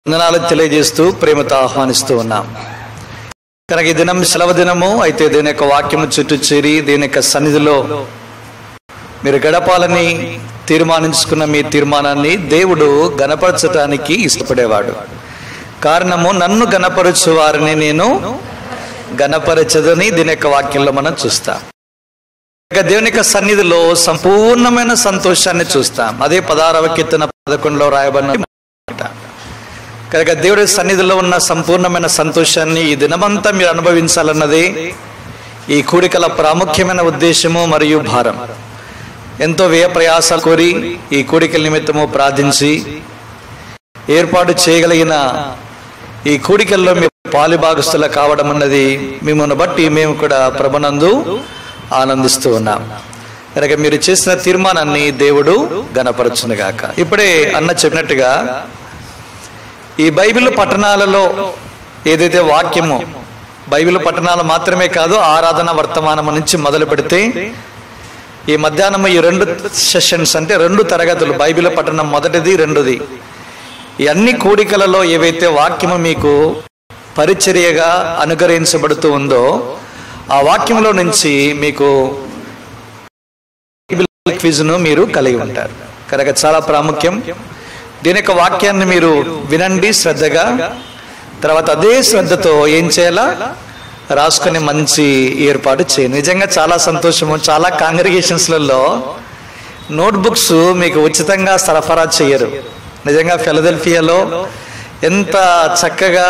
వందనాలు తెలియజేస్తూ ప్రేమతో ఆహ్వానిస్తూ ఉన్నాం కనుక ఈ దినం సెలవు దినము అయితే దీని యొక్క వాక్యము చుట్టూ చేరి దీని యొక్క సన్నిధిలో మీరు గడపాలని తీర్మానించుకున్న మీ తీర్మానాన్ని దేవుడు గణపరచటానికి ఇష్టపడేవాడు కారణము నన్ను గణపరచు వారిని నేను గణపరచదని దీని యొక్క వాక్యంలో మనం చూస్తాం ఇక దేవుని యొక్క సన్నిధిలో సంపూర్ణమైన సంతోషాన్ని చూస్తాం అదే పదారవ కీర్తన పదకొండులో రాయబడిన మాట. కనుక దేవుడి సన్నిధిలో ఉన్న సంపూర్ణమైన సంతోషాన్ని ఈ దినమంతా మీరు అనుభవించాలన్నదే ఈ కూడికల ప్రాముఖ్యమైన ఉద్దేశము మరియు భారం ఎంతో వ్యయ ప్రయాసాలు కోరి ఈ కూడికల నిమిత్తము ప్రార్థించి ఏర్పాటు చేయగలిగిన ఈ కూడికల్లో మేము పాలిభాగస్తుల కావడం అన్నది మిమ్మల్ని బట్టి మేము కూడా ప్రభునందు ఆనందిస్తూ ఉన్నాం కనుక మీరు చేసిన తీర్మానాన్ని దేవుడు గణపరచునుగాక ఇప్పుడే అన్న చెప్పినట్టుగా ఈ బైబిల్ పట్టణాలలో ఏదైతే వాక్యమో బైబిల్ పట్టణాలు మాత్రమే కాదు ఆరాధన వర్తమానం నుంచి మొదలు పెడితే ఈ మధ్యాహ్నం ఈ రెండు సెషన్స్ అంటే రెండు తరగతులు బైబిల్ పట్టణం మొదటిది రెండోది ఈ అన్ని కూడికలలో ఏవైతే వాక్యము మీకు పరిచర్యగా అనుగ్రహించబడుతూ ఉందో ఆ వాక్యంలో నుంచి మీకు బైబిల్ క్విజ్ను మీరు కలిగి ఉంటారు కనుక చాలా ప్రాముఖ్యం దీని యొక్క వాక్యాన్ని మీరు వినండి శ్రద్ధగా తర్వాత అదే శ్రద్ధతో ఏం చేయాలా రాసుకుని మంచి ఏర్పాటు చేయండి నిజంగా చాలా సంతోషము చాలా కాంగ్రిగేషన్స్లలో నోట్బుక్స్ మీకు ఉచితంగా సరఫరా చేయరు నిజంగా ఫిలదెల్ఫియాలో ఎంత చక్కగా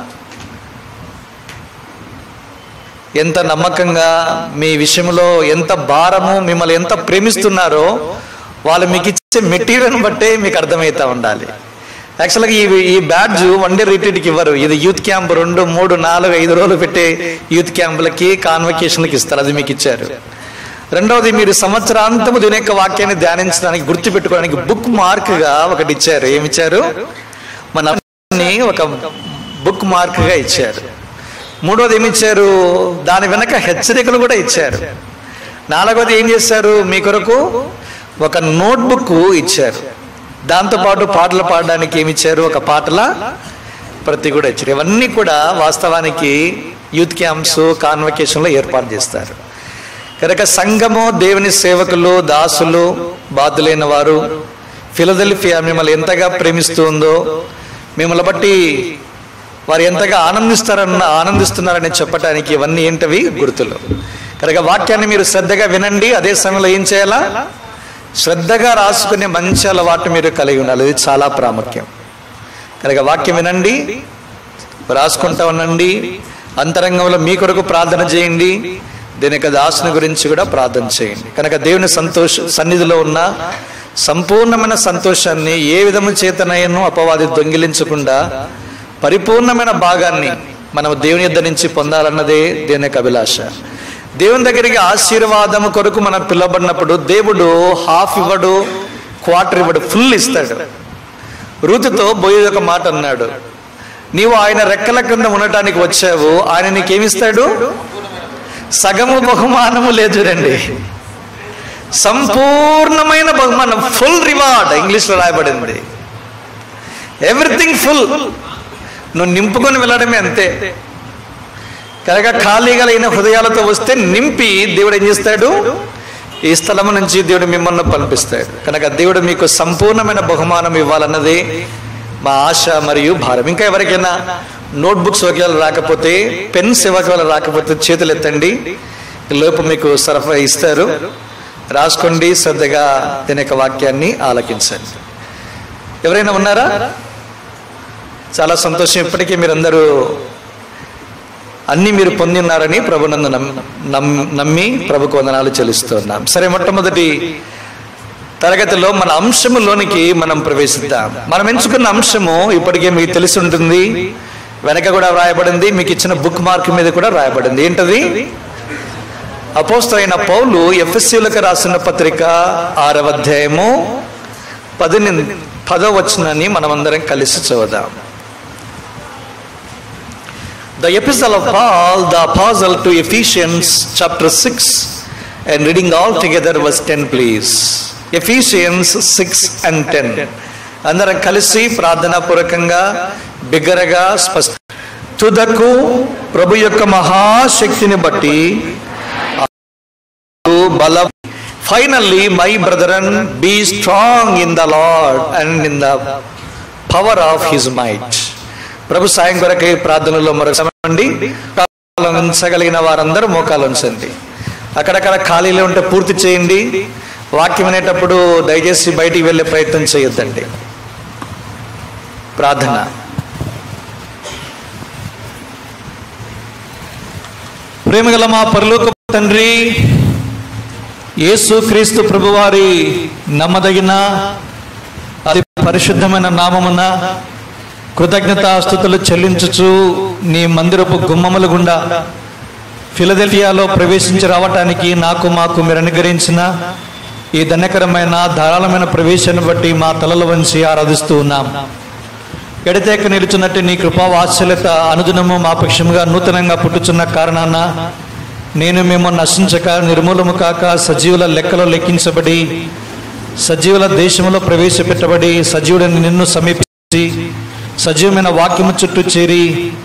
ఎంత నమ్మకంగా మీ విషయంలో ఎంత భారము మిమ్మల్ని ఎంత ప్రేమిస్తున్నారో వాళ్ళు మీకు ఇచ్చే మెటీరియల్ బట్టే మీకు అర్థమవుతా ఉండాలి యాక్చువల్గా ఈ ఈ బ్యాడ్జ్ వన్ డే రిట్రీట్కి ఇవ్వరు ఇది యూత్ క్యాంప్ రెండు మూడు నాలుగు ఐదు రోజులు పెట్టే యూత్ క్యాంపులకి కాన్వకేషన్లకి ఇస్తారు అది మీకు ఇచ్చారు రెండవది మీరు సంవత్సరాంతము దీని యొక్క వాక్యాన్ని ధ్యానించడానికి గుర్తు పెట్టుకోవడానికి బుక్ మార్క్గా ఒకటి ఇచ్చారు ఏమి ఇచ్చారు మన ఒక బుక్ మార్క్గా ఇచ్చారు మూడోది ఏమి ఇచ్చారు దాని వెనక హెచ్చరికలు కూడా ఇచ్చారు నాలుగోది ఏం చేశారు మీ కొరకు ఒక నోట్బుక్ ఇచ్చారు దాంతోపాటు పాటలు పాడడానికి ఏమి ఇచ్చారు ఒక పాటల ప్రతి కూడా ఇచ్చారు ఇవన్నీ కూడా వాస్తవానికి యూత్ క్యాంప్స్ కాన్వకేషన్లో ఏర్పాటు చేస్తారు కనుక సంఘము దేవుని సేవకులు దాసులు బాధులైన వారు ఫిలదెల్ఫియా మిమ్మల్ని ఎంతగా ప్రేమిస్తుందో మిమ్మల్ని బట్టి వారు ఎంతగా ఆనందిస్తారన్న ఆనందిస్తున్నారని చెప్పటానికి ఇవన్నీ ఏంటవి గుర్తులు కనుక వాక్యాన్ని మీరు శ్రద్ధగా వినండి అదే సమయంలో ఏం చేయాలా శ్రద్ధగా రాసుకునే మంచి అలవాటు మీరు కలిగి ఉండాలి ఇది చాలా ప్రాముఖ్యం కనుక వాక్యం వినండి రాసుకుంటా ఉండండి అంతరంగంలో మీ కొరకు ప్రార్థన చేయండి దీని యొక్క దాసుని గురించి కూడా ప్రార్థన చేయండి కనుక దేవుని సంతోష సన్నిధిలో ఉన్న సంపూర్ణమైన సంతోషాన్ని ఏ విధము చేతనయ్యను అపవాది దొంగిలించకుండా పరిపూర్ణమైన భాగాన్ని మనం దేవుని యొద్ద నుంచి పొందాలన్నదే దేవుని యొక్క అభిలాష దేవుని దగ్గరికి ఆశీర్వాదం కొరకు మనం పిలవబడినప్పుడు దేవుడు హాఫ్ ఇవ్వడు క్వార్టర్ ఇవ్వడు ఫుల్ ఇస్తాడు ఋతుతో బోయి ఒక మాట అన్నాడు నీవు ఆయన రెక్కల కింద ఉండటానికి వచ్చావు ఆయన నీకేమిస్తాడు సగము బహుమానము లేదు రండి సంపూర్ణమైన బహుమానం ఫుల్ రివార్డ్ ఇంగ్లీష్లో రాయబడింది ఎవ్రీథింగ్ ఫుల్ నువ్వు నింపుకొని వెళ్ళడమే అంతే కనుక ఖాళీగా లేని హృదయాలతో వస్తే నింపి దేవుడు ఏం చేస్తాడు ఈ స్థలము నుంచి దేవుడు మిమ్మల్ని పంపిస్తాడు కనుక దేవుడు మీకు సంపూర్ణమైన బహుమానం ఇవ్వాలన్నది మా ఆశ మరియు భారం ఇంకా ఎవరికైనా నోట్బుక్స్ ఒకవేళ రాకపోతే పెన్స్ ఒకవేళ రాకపోతే చేతులు ఎత్తండి లోపు మీకు సరఫరా ఇస్తారు రాసుకోండి శ్రద్ధగా దీని యొక్క వాక్యాన్ని ఆలకించండి ఎవరైనా ఉన్నారా చాలా సంతోషం ఇప్పటికీ మీరందరూ అన్ని మీరు పొంది ఉన్నారని ప్రభునందు నమ్మి ప్రభుకు వందనాలు చెల్లిస్తున్నాం సరే మొట్టమొదటి తరగతిలో మన అంశములోనికి మనం ప్రవేశిద్దాం మనం ఎంచుకున్న అంశము ఇప్పటికే మీకు తెలిసి ఉంటుంది వెనక కూడా రాయబడింది మీకు ఇచ్చిన బుక్ మార్క్ మీద కూడా రాయబడింది ఏంటది అపోస్తైన పౌలు ఎఫ్ఎస్సీలకు రాసిన పత్రిక ఆరవ అధ్యాయము పదిని పదో వచనాన్ని మనమందరం కలిసి చూద్దాం The epistle of Paul, the apostle to Ephesians, chapter 6, and reading all together, verse 10, please. Ephesians 6 and 10. అందరం కలిసి ప్రార్థనాపూర్వకంగా బిగ్గరగా స్పష్ట తుదకు ప్రభు యొక్క మహాశక్తిని బట్టి బల finally my brethren be strong in the Lord and in the power of his might ప్రభు సాయం కొరకై ప్రార్థనలో మరొకటి ఉంచగలిగిన వారందరూ మోకాలు ఉంచండి అక్కడక్కడ ఖాళీలు ఉంటే పూర్తి చేయండి వాక్యం వినేటప్పుడు దయచేసి బయటికి వెళ్ళే ప్రయత్నం చేయొద్దండి ప్రార్థన ప్రేమగల మా పరలోక తండ్రి యేసు క్రీస్తు ప్రభువారి నమ్మదగిన అతి పరిశుద్ధమైన నామమున కృతజ్ఞతాస్థుతులు చెల్లించుచు నీ మందిరపు గుమ్మముల గుండా ఫిలదెల్ఫియాలో ప్రవేశించి రావటానికి నాకు మాకు మీరు అనుగ్రహించిన ఈ ధన్యకరమైన ధారాళమైన ప్రవేశాన్ని బట్టి మా తలలు వంచి ఆరాధిస్తూ ఉన్నాం ఎడతేక నిలుచున్నట్టు నీ కృపా వాత్సల్యత అనుదినము మా పక్షముగా నూతనంగా పుట్టుచున్న కారణాన నేను మేము నశించక నిర్మూలము కాక సజీవుల లెక్కలో లెక్కించబడి సజీవుల దేశంలో ప్రవేశపెట్టబడి సజీవుడిని నిన్ను సమీపించి సజీవమైన వాక్యము చుట్టూ చేరి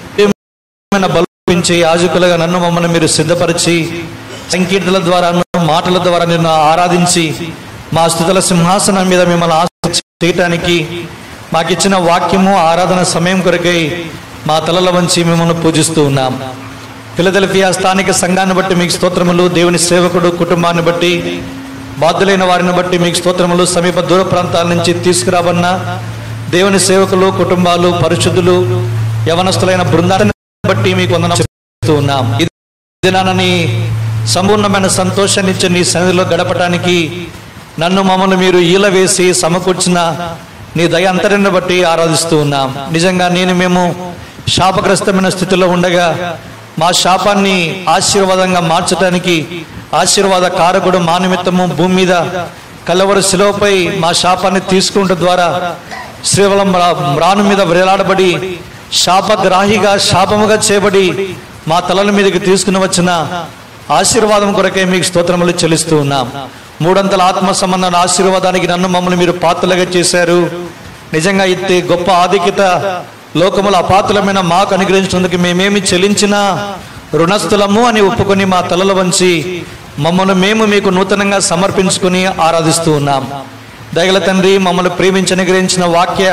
సజీవమైన బలిపించి యాజకులుగా నన్ను మమ్మల్ని మీరు సిద్ధపరిచి సంకీర్తనల ద్వారా మాటల ద్వారా నిన్ను ఆరాధించి మా స్థుతుల సింహాసనం మీద మిమ్మల్ని ఆశ చేయటానికి మాకిచ్చిన వాక్యము ఆరాధన సమయం కొరకై మా తలల వంచి మిమ్మల్ని పూజిస్తూ ఉన్నాం ఫిలదెల్ఫియా స్థానిక సంఘాన్ని బట్టి మీకు స్తోత్రములు దేవుని సేవకుడు కుటుంబాన్ని బట్టి బాధ్యులైన వారిని బట్టి మీకు స్తోత్రములు సమీప దూర ప్రాంతాల నుంచి తీసుకురాబన్న దేవుని సేవకులు కుటుంబాలు పరిశుద్ధులు యవనస్తులైన బృందాన్ని బట్టి మీకు వందనం చెప్తూ ఉన్నాం ఈ దినానని సంపూర్ణమైన సంతోషాన్ని ఇచ్చే నీ సన్నిధిలో గడపటానికి నన్ను మమ్మల్ని మీరు ఈల వేసి సమకూర్చిన నీ దయ అంతరిని బట్టి ఆరాధిస్తూ ఉన్నాం నిజంగా నేను మేము శాపగ్రస్తమైన స్థితిలో ఉండగా మా శాపాన్ని ఆశీర్వాదంగా మార్చడానికి ఆశీర్వాద కారకుడు మా నిమిత్తము భూమి మీద కలవరు శిలువపై మా శాపాన్ని తీసుకుంట ద్వారా శ్రీవలం రాను మీద వేలాడబడి శాపగ్రాహిగా శాపముగా చేయబడి మా తలల మీదకి తీసుకుని వచ్చిన ఆశీర్వాదం కొరకే మీకు స్తోత్రములు చెల్లిస్తూ ఉన్నాం మూడంతల ఆత్మ సంబంధమైన ఆశీర్వాదానికి నన్ను మమ్మల్ని మీరు పాత్రలుగా చేశారు నిజంగా ఇస్తే గొప్ప ఆధిక్యత లోకముల అపాత్రమైన మాకు అనుగ్రహించినందుకు మేమేమి చెల్లించినా రుణస్థులము అని ఒప్పుకొని మా తలలు వంచి మమ్మల్ని మేము మీకు నూతనంగా సమర్పించుకుని ఆరాధిస్తూ ఉన్నాం దయగల తండ్రి మమ్మల్ని ప్రేమించి అనుగ్రహించిన వాక్య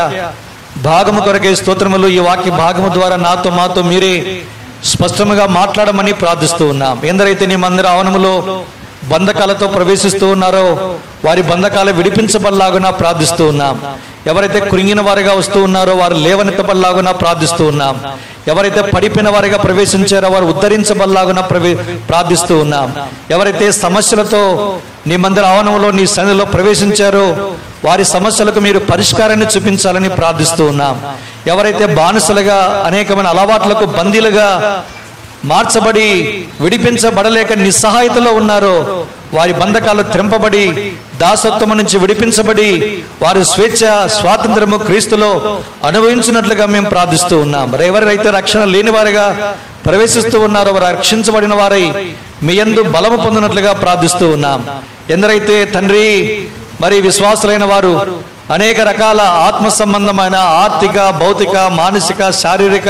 భాగము కొరకే స్తోత్రములు ఈ వాక్య భాగము ద్వారా నాతో మాతో మీరే స్పష్టముగా మాట్లాడమని ప్రార్థిస్తూ ఉన్నాం ఎందరైతే నీ మందిర ఆవనములో బంధకాలతో ప్రవేశిస్తూ ఉన్నారో వారి బంధకాలు విడిపించబల్లాగున ప్రార్థిస్తూ ఉన్నాం ఎవరైతే కృంగిన వారిగా వస్తూ ఉన్నారో వారు లేవనెత్తబల్లాగున ప్రార్థిస్తూ ఉన్నాం ఎవరైతే పడిపోయిన వారిగా ప్రవేశించారో వారు ఉద్ధరించబల్లాగున ప్రవే ప్రార్థిస్తూ ఉన్నాం ఎవరైతే సమస్యలతో నీ మందిర ఆవరణంలో నీ సన్నిధిలో ప్రవేశించారో వారి సమస్యలకు మీరు పరిష్కారాన్ని చూపించాలని ప్రార్థిస్తూ ఉన్నాం ఎవరైతే బానిసలుగా అనేకమైన అలవాట్లకు బందీలుగా మార్చబడి విడిపించబడలేక నిస్సహాయతలో ఉన్నారో వారి బంధకాలు త్రెంపబడి దాసత్వము నుంచి విడిపించబడి వారి స్వేచ్ఛ స్వాతంత్రము క్రీస్తులో అనుభవించినట్లుగా మేము ప్రార్థిస్తూ ఉన్నాం మరి ఎవరైతే రక్షణ లేని వారిగా ప్రవేశిస్తూ ఉన్నారో వారు రక్షించబడిన వారై మీ యందు బలము పొందినట్లుగా ప్రార్థిస్తూ ఉన్నాం ఎందరైతే తండ్రి మరి విశ్వాసులైన వారు అనేక రకాల ఆత్మ సంబంధమైన ఆర్థిక భౌతిక మానసిక శారీరక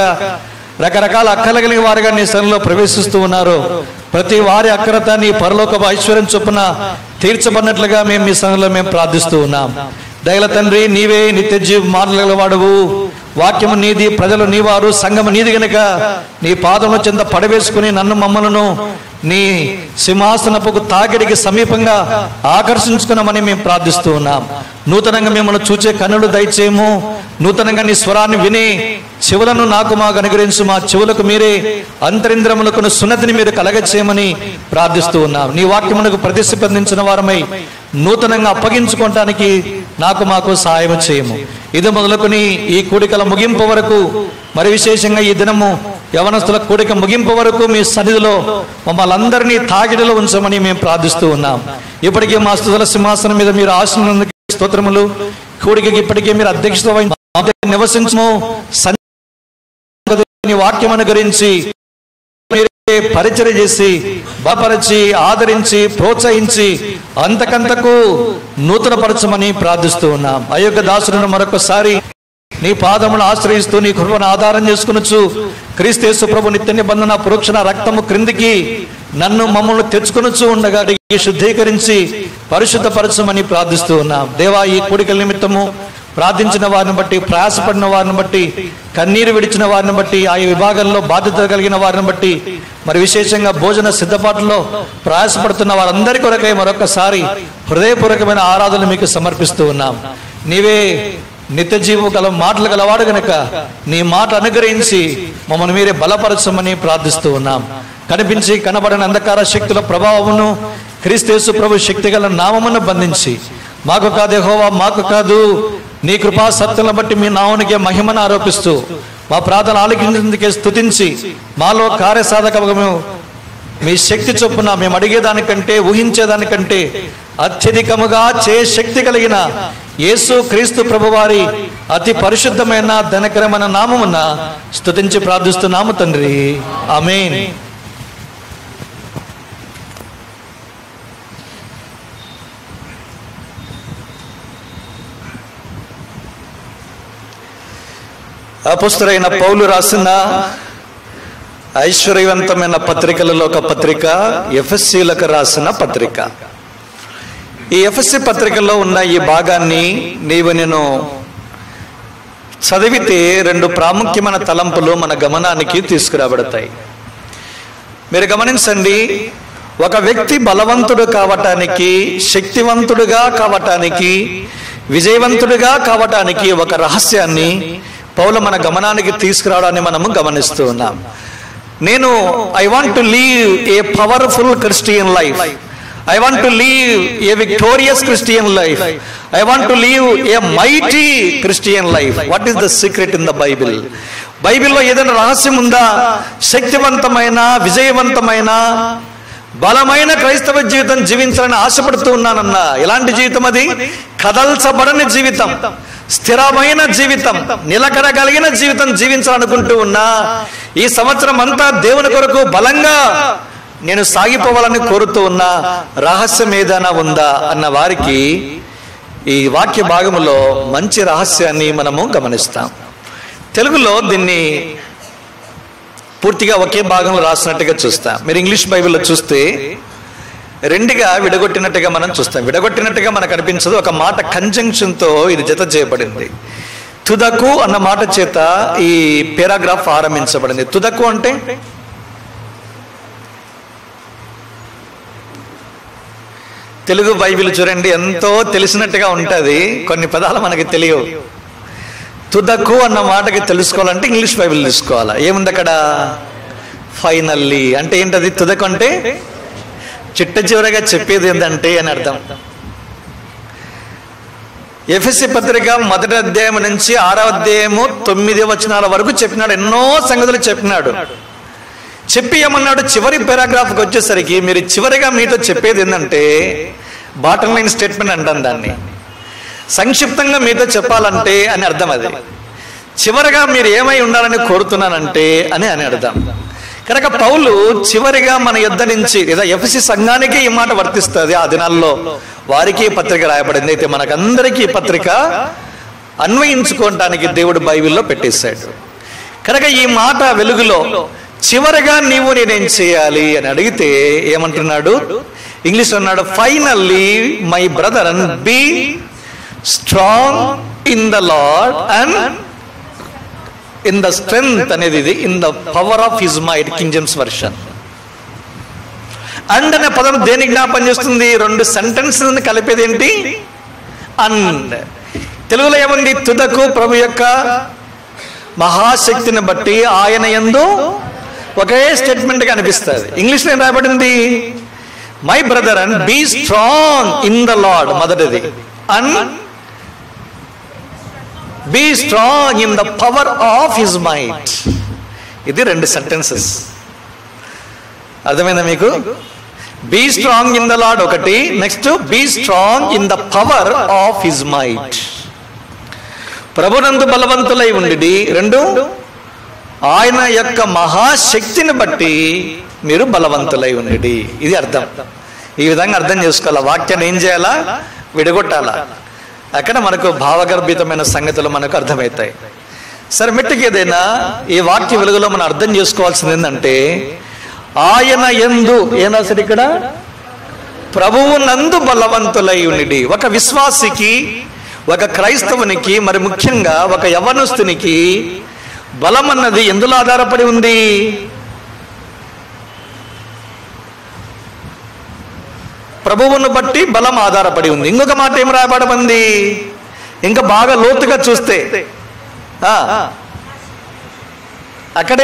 రకరకాల అక్కల కలిగిన వారిగా నీ సన్నిలో ప్రవేశిస్తూ ఉన్నారు ప్రతి వారి అక్కరత నీ పరలోక ఐశ్వర్యం చొప్పున తీర్చబడినట్లుగా మేము మీ సన్నిలో మేము ప్రార్థిస్తూ ఉన్నాం దయల తండ్రి నీవే నిత్య జీవ మాటల వాడవు వాక్యము నీది ప్రజలు నీవారు సంఘము నీది గనుక నీ పాదముల చెంత పడవేసుకుని నన్ను మమ్మలను నీ సింహాసనపుకు తాకిడికి సమీపంగా ఆకర్షించుకున్నామని మేము ప్రార్థిస్తూ ఉన్నాం నూతనంగా మిమ్మల్ని చూచే కన్నులు దయచేయము నూతనంగా నీ స్వరాన్ని విని చెవులను నాకు మాకు అనుగ్రహించు మా చెవులకు మీరే అంతరింద్రములకు సున్నతిని మీరు కలగచేయమని ప్రార్థిస్తూ ఉన్నాం నీ వాక్యమునకు ప్రతిస్పందించిన వారమై నూతనంగా అప్పగించుకోవటానికి నాకు మాకు సహాయం చేయము ఇది మొదలుకొని ఈ కూడికల ముగింపు వరకు మరి విశేషంగా ఈ దినము యవనస్తుల కూడిక ముగింపు వరకు మీ సన్నిధిలో మమ్మల్ని అందరినీ తాగిడిలో ఉంచమని మేము ప్రార్థిస్తూ ఉన్నాం ఇప్పటికీ మా స్థుతుల సింహాసనం మీద మీరు ఆశనందుకు స్తోత్రములు కూడికకి ఇప్పటికే మీరు అధ్యక్షత వహించి మా మధ్య నివసించము సన్- నీ వాక్యం అనుగరించి మీరే పరిచయం చేసి బలపరిచి ఆదరించి ప్రోత్సహించి అంతకంతకు నూతనపరచమని ప్రార్థిస్తూ ఉన్నాం అయోగ్య దాసులను మరొకసారి నీ పాదమును ఆశ్రయిస్తూ నీ కృపను ఆధారం చేసుకునొచ్చు క్రీస్తేసు ప్రభు నిత్య నిబంధన పురోక్షణ రక్తము క్రిందికి నన్ను మమ్మల్ని తెచ్చుకొనొచ్చు ఉండగా అడిగి శుద్ధీకరించి పరిశుద్ధపరచమని ప్రార్థిస్తూ ఉన్నాం దేవా ఈ కోడికల నిమిత్తము ప్రార్థించిన వారిని బట్టి ప్రయాసపడిన వారిని బట్టి కన్నీరు విడిచిన వారిని బట్టి ఆయా విభాగాల్లో బాధ్యత కలిగిన వారిని బట్టి మరి విశేషంగా భోజన సిద్ధపాటులో ప్రయాసపడుతున్న వారందరి కొరకై మరొకసారి హృదయపూర్వకమైన ఆరాధన మీకు సమర్పిస్తూ ఉన్నాం నీవే నిత్య జీవు గల మాటలు గలవాడు గనక నీ మాట అనుగ్రహించి మమ్మల్ని మీరే బలపరచమని ప్రార్థిస్తూ ఉన్నాం కనిపించి కనబడని అంధకార శక్తుల ప్రభావమును క్రీస్తేసు ప్రభు శక్తి గల నామమును బంధించి మాకు కాదు యెహోవా మాకు కాదు నీ కృపా సత్తులను బట్టి మీ నామునికే మహిమను ఆరోపిస్తూ మా ప్రార్థన ఆలకించేందుకే స్తుతించి మాలో కార్యసాధకము మీ శక్తి చొప్పున మేము అడిగేదానికంటే ఊహించేదానికంటే అత్యధికముగా చే శక్తి కలిగిన యేసు క్రీస్తు ప్రభువారి అతి పరిశుద్ధమైన ధనకరమైన నామమున స్తుతించి ప్రార్థిస్తున్నాము తండ్రి ఆమేన్ అపుస్తులైన పౌలు రాసిన ఐశ్వర్యవంతమైన పత్రికలలో ఒక పత్రిక ఎఫ్ఎస్సీలకు రాసిన పత్రిక ఈ ఎఫ్ఎస్సి పత్రికలో ఉన్న ఈ భాగాన్ని నీవు నేను చదివితే రెండు ప్రాముఖ్యమైన తలంపులు మన గమనానికి తీసుకురాబడతాయి మీరు గమనించండి ఒక వ్యక్తి బలవంతుడు కావటానికి శక్తివంతుడుగా కావటానికి విజయవంతుడిగా కావటానికి ఒక రహస్యాన్ని పౌల మన గమనానికి తీసుకురావడాన్ని మనము గమనిస్తూ ఉన్నాం నేను I want to live a powerful Christian life I want to live a victorious Christian life I want to live a mighty Christian life what is the secret in the Bible బైబిల్లో ఏదైనా రహస్యం ఉందా శక్తివంతమైన విజయవంతమైన బలమైన క్రైస్తవ జీవితం జీవించాలని ఆశపడుతూ ఉన్నానన్నా ఎలాంటి జీవితం అది కదల్చబడని జీవితం స్థిరమైన జీవితం నిలకడ కలిగిన జీవితం జీవించాలనుకుంటూ ఉన్నా ఈ సంవత్సరం అంతా దేవుని కొరకు బలంగా నేను సాగిపోవాలని కోరుతూ ఉన్నా రహస్యం ఏదైనా ఉందా అన్న వారికి ఈ వాక్య భాగములో మంచి రహస్యాన్ని మనము గమనిస్తాం తెలుగులో దీన్ని పూర్తిగా ఒకే భాగంలో రాసినట్టుగా చూస్తాం మీరు ఇంగ్లీష్ బైబిల్లో చూస్తే రెండుగా విడగొట్టినట్టుగా మనం చూస్తాం విడగొట్టినట్టుగా మనకు అనిపించదు ఒక మాట కంజంక్షన్తో ఇది జత చేయబడింది తుదకు అన్న మాట చేత ఈ పేరాగ్రాఫ్ ఆరంభించబడింది తుదకు అంటే తెలుగు బైబిల్ చూడండి ఎంతో తెలిసినట్టుగా ఉంటుంది కొన్ని పదాలు మనకి తెలియవు తుదకు అన్న మాటకి తెలుసుకోవాలంటే ఇంగ్లీష్ బైబిల్ తీసుకోవాలా ఏముంది అక్కడ ఫైనల్లీ అంటే ఏంటది తుదకు అంటే చిట్ట చివరగా చెప్పేది ఏంటంటే అని అర్థం ఎఫ్ఎస్సి పత్రిక మొదటి అధ్యాయం నుంచి ఆరో అధ్యాయము తొమ్మిది వచనాల వరకు చెప్పినాడు ఎన్నో సంగతులు చెప్పినాడు చెప్పి ఏమన్నాడు చివరి పారాగ్రాఫ్కి వచ్చేసరికి మీరు చివరిగా మీతో చెప్పేది ఏంటంటే బాటమ్ లైన్ స్టేట్మెంట్ అంటాం దాన్ని సంక్షిప్తంగా మీతో చెప్పాలంటే అని అర్థం అది చివరిగా మీరు ఏమై ఉండాలని కోరుతున్నానంటే అని అని అర్థం కనుక పౌలు చివరిగా మన యుద్ధ నుంచి లేదా ఎఫ్సి సంఘానికి ఈ మాట వర్తిస్తుంది ఆ దినాల్లో వారికి ఈ పత్రిక రాయబడింది అయితే మనకందరికీ ఈ పత్రిక అన్వయించుకోవటానికి దేవుడు బైబిల్లో పెట్టేశాడు కనుక ఈ మాట వెలుగులో చివరిగా నీవు నేనేం చేయాలి అని అడిగితే ఏమంటున్నాడు ఇంగ్లీష్ అన్నాడు finally my brother and be strong in the Lord and in the strength అనేది ఇది in the power of his might King James version and అనే పదం దేని జ్ఞాపం చేస్తుంది రెండు సెంటెన్స్ కలిపేది ఏంటి అండ్ తెలుగులో ఏముంది తుదకు ప్రభు యొక్క మహాశక్తిని బట్టి ఆయన ఎందు ఒకే స్టేట్మెంట్ గా అనిపిస్తుంది ఇంగ్లీష్ లో ఏం రాయబడింది my brother and be strong in the Lord మొదటిది and be strong in the power of his might ఇది రెండు సెంటెన్సెస్ అర్థమైందా మీకు be strong in the Lord ఒకటి next be strong in the power of his might ప్రభునందు బలవంతులై ఉండి రెండు ఆయన యొక్క మహాశక్తిని బట్టి మీరు బలవంతులై ఉండి ఇది అర్థం ఈ విధంగా అర్థం చేసుకోవాలా వాక్యాన్ని ఏం చేయాలా విడగొట్టాలా అక్కడ మనకు భావగర్భితమైన సంగతులు మనకు అర్థమవుతాయి సరే మెట్టుకి ఏదైనా ఈ వాక్య వెలుగులో మనం అర్థం చేసుకోవాల్సింది ఏంటంటే ఆయన ఎందు ఏం రాశాడు ఇక్కడ ప్రభువు నందు బలవంతులై ఉండి ఒక విశ్వాసికి ఒక క్రైస్తవునికి మరి ముఖ్యంగా ఒక యవనస్తునికి బలం అన్నది ఎందులో ఆధారపడి ఉంది ప్రభువును బట్టి బలం ఆధారపడి ఉంది ఇంకొక మాట ఏం రాయబడమంది ఇంకా బాగా లోతుగా చూస్తే ఆ, అక్కడే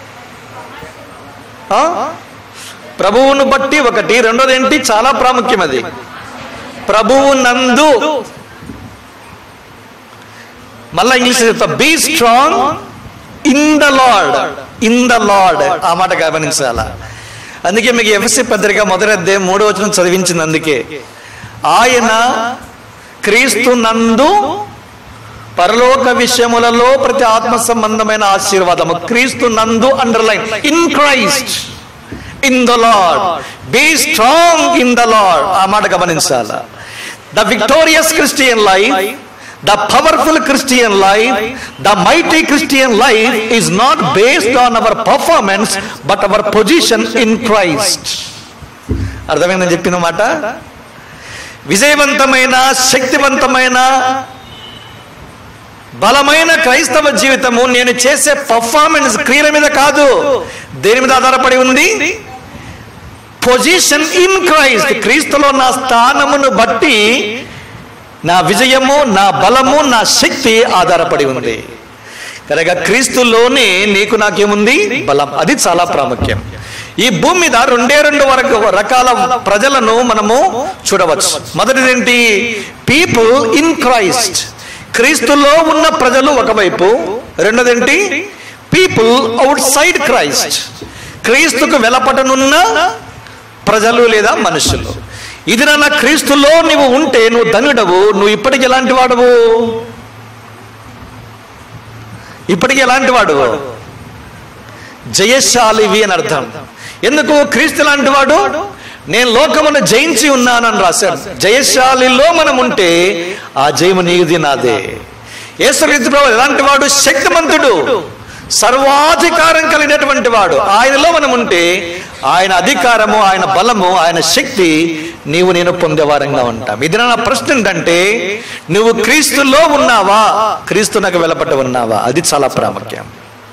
ఆ? ప్రభువును బట్టి ఒకటి రెండోది ఏంటి చాలా ప్రాముఖ్యం అది ప్రభువు నందు మళ్ళా ఇంగ్లీష్ చెప్తా be strong in the Lord in the Lord ఆ మాట గమనించాల అందుకే మీకు ఎఫ్ఎస్సి పత్రిక మొదటి అధ్యాయం మూడో వచనం చదివించింది అందుకే ఆయన క్రీస్తు నందు పరలోక విషయములలో ప్రతి ఆత్మ సంబంధమైన ఆశీర్వాదము క్రీస్తు నందు underline in Christ in the Lord be strong in the Lord ఆ మాట గమనించాల the victorious Christian life the powerful Christian life the mighty Christian life is not based on our performance but our position in Christ అర్థమైందని చెప్పిన మాట విజయవంతమైన శక్తివంతమైన బలమైన క్రైస్తవ జీవితము నేను చేసే పర్ఫార్మెన్స్ క్రియల మీద కాదు దేని మీద ఆధారపడి ఉంది పొజిషన్ ఇన్ క్రైస్ట్ క్రీస్తులో నా స్థానమును బట్టి నా విజయము నా బలము నా శక్తి ఆధారపడి ఉంది కనుక క్రీస్తులోనే నీకు నాకేముంది బలం అది చాలా ప్రాముఖ్యం ఈ భూమి మీద రెండే రెండు వరకు రకాల ప్రజలను మనము చూడవచ్చు మొదటిదేంటి పీపుల్ ఇన్ క్రైస్ట్ క్రీస్తులో ఉన్న ప్రజలు ఒకవైపు రెండోదేంటి పీపుల్ అవుట్ సైడ్ క్రైస్ట్ క్రీస్తుకు వెలపటనున్న ప్రజలు లేదా మనుషులు ఇది నా క్రీస్తులో నువ్వు ఉంటే నువ్వు ధనుడవు నువ్వు ఇప్పటికి ఎలాంటి వాడవు ఇప్పటికి ఎలాంటి వాడు జయశాలివి అని అర్థం ఎందుకు క్రీస్తు లాంటి వాడు నేను లోకమును జయించి ఉన్నానని రాశాడు జయశాలిలో మనం ఉంటే ఆ జయము నీది నాదే యేసుక్రీస్తు ప్రభు ఎలాంటి వాడు శక్తిమంతుడు సర్వాధికారం కలిగినటువంటి వాడు ఆయనలో మనం ఉంటే ఆయన అధికారము ఆయన బలము ఆయన శక్తి నీవు నేను పొందేవారంగా ఉంటాం ఇది నా ప్రశ్న ఏంటంటే నువ్వు క్రీస్తులో ఉన్నావా క్రీస్తునకు వెలపట ఉన్నావా అది చాలా ప్రాముఖ్యం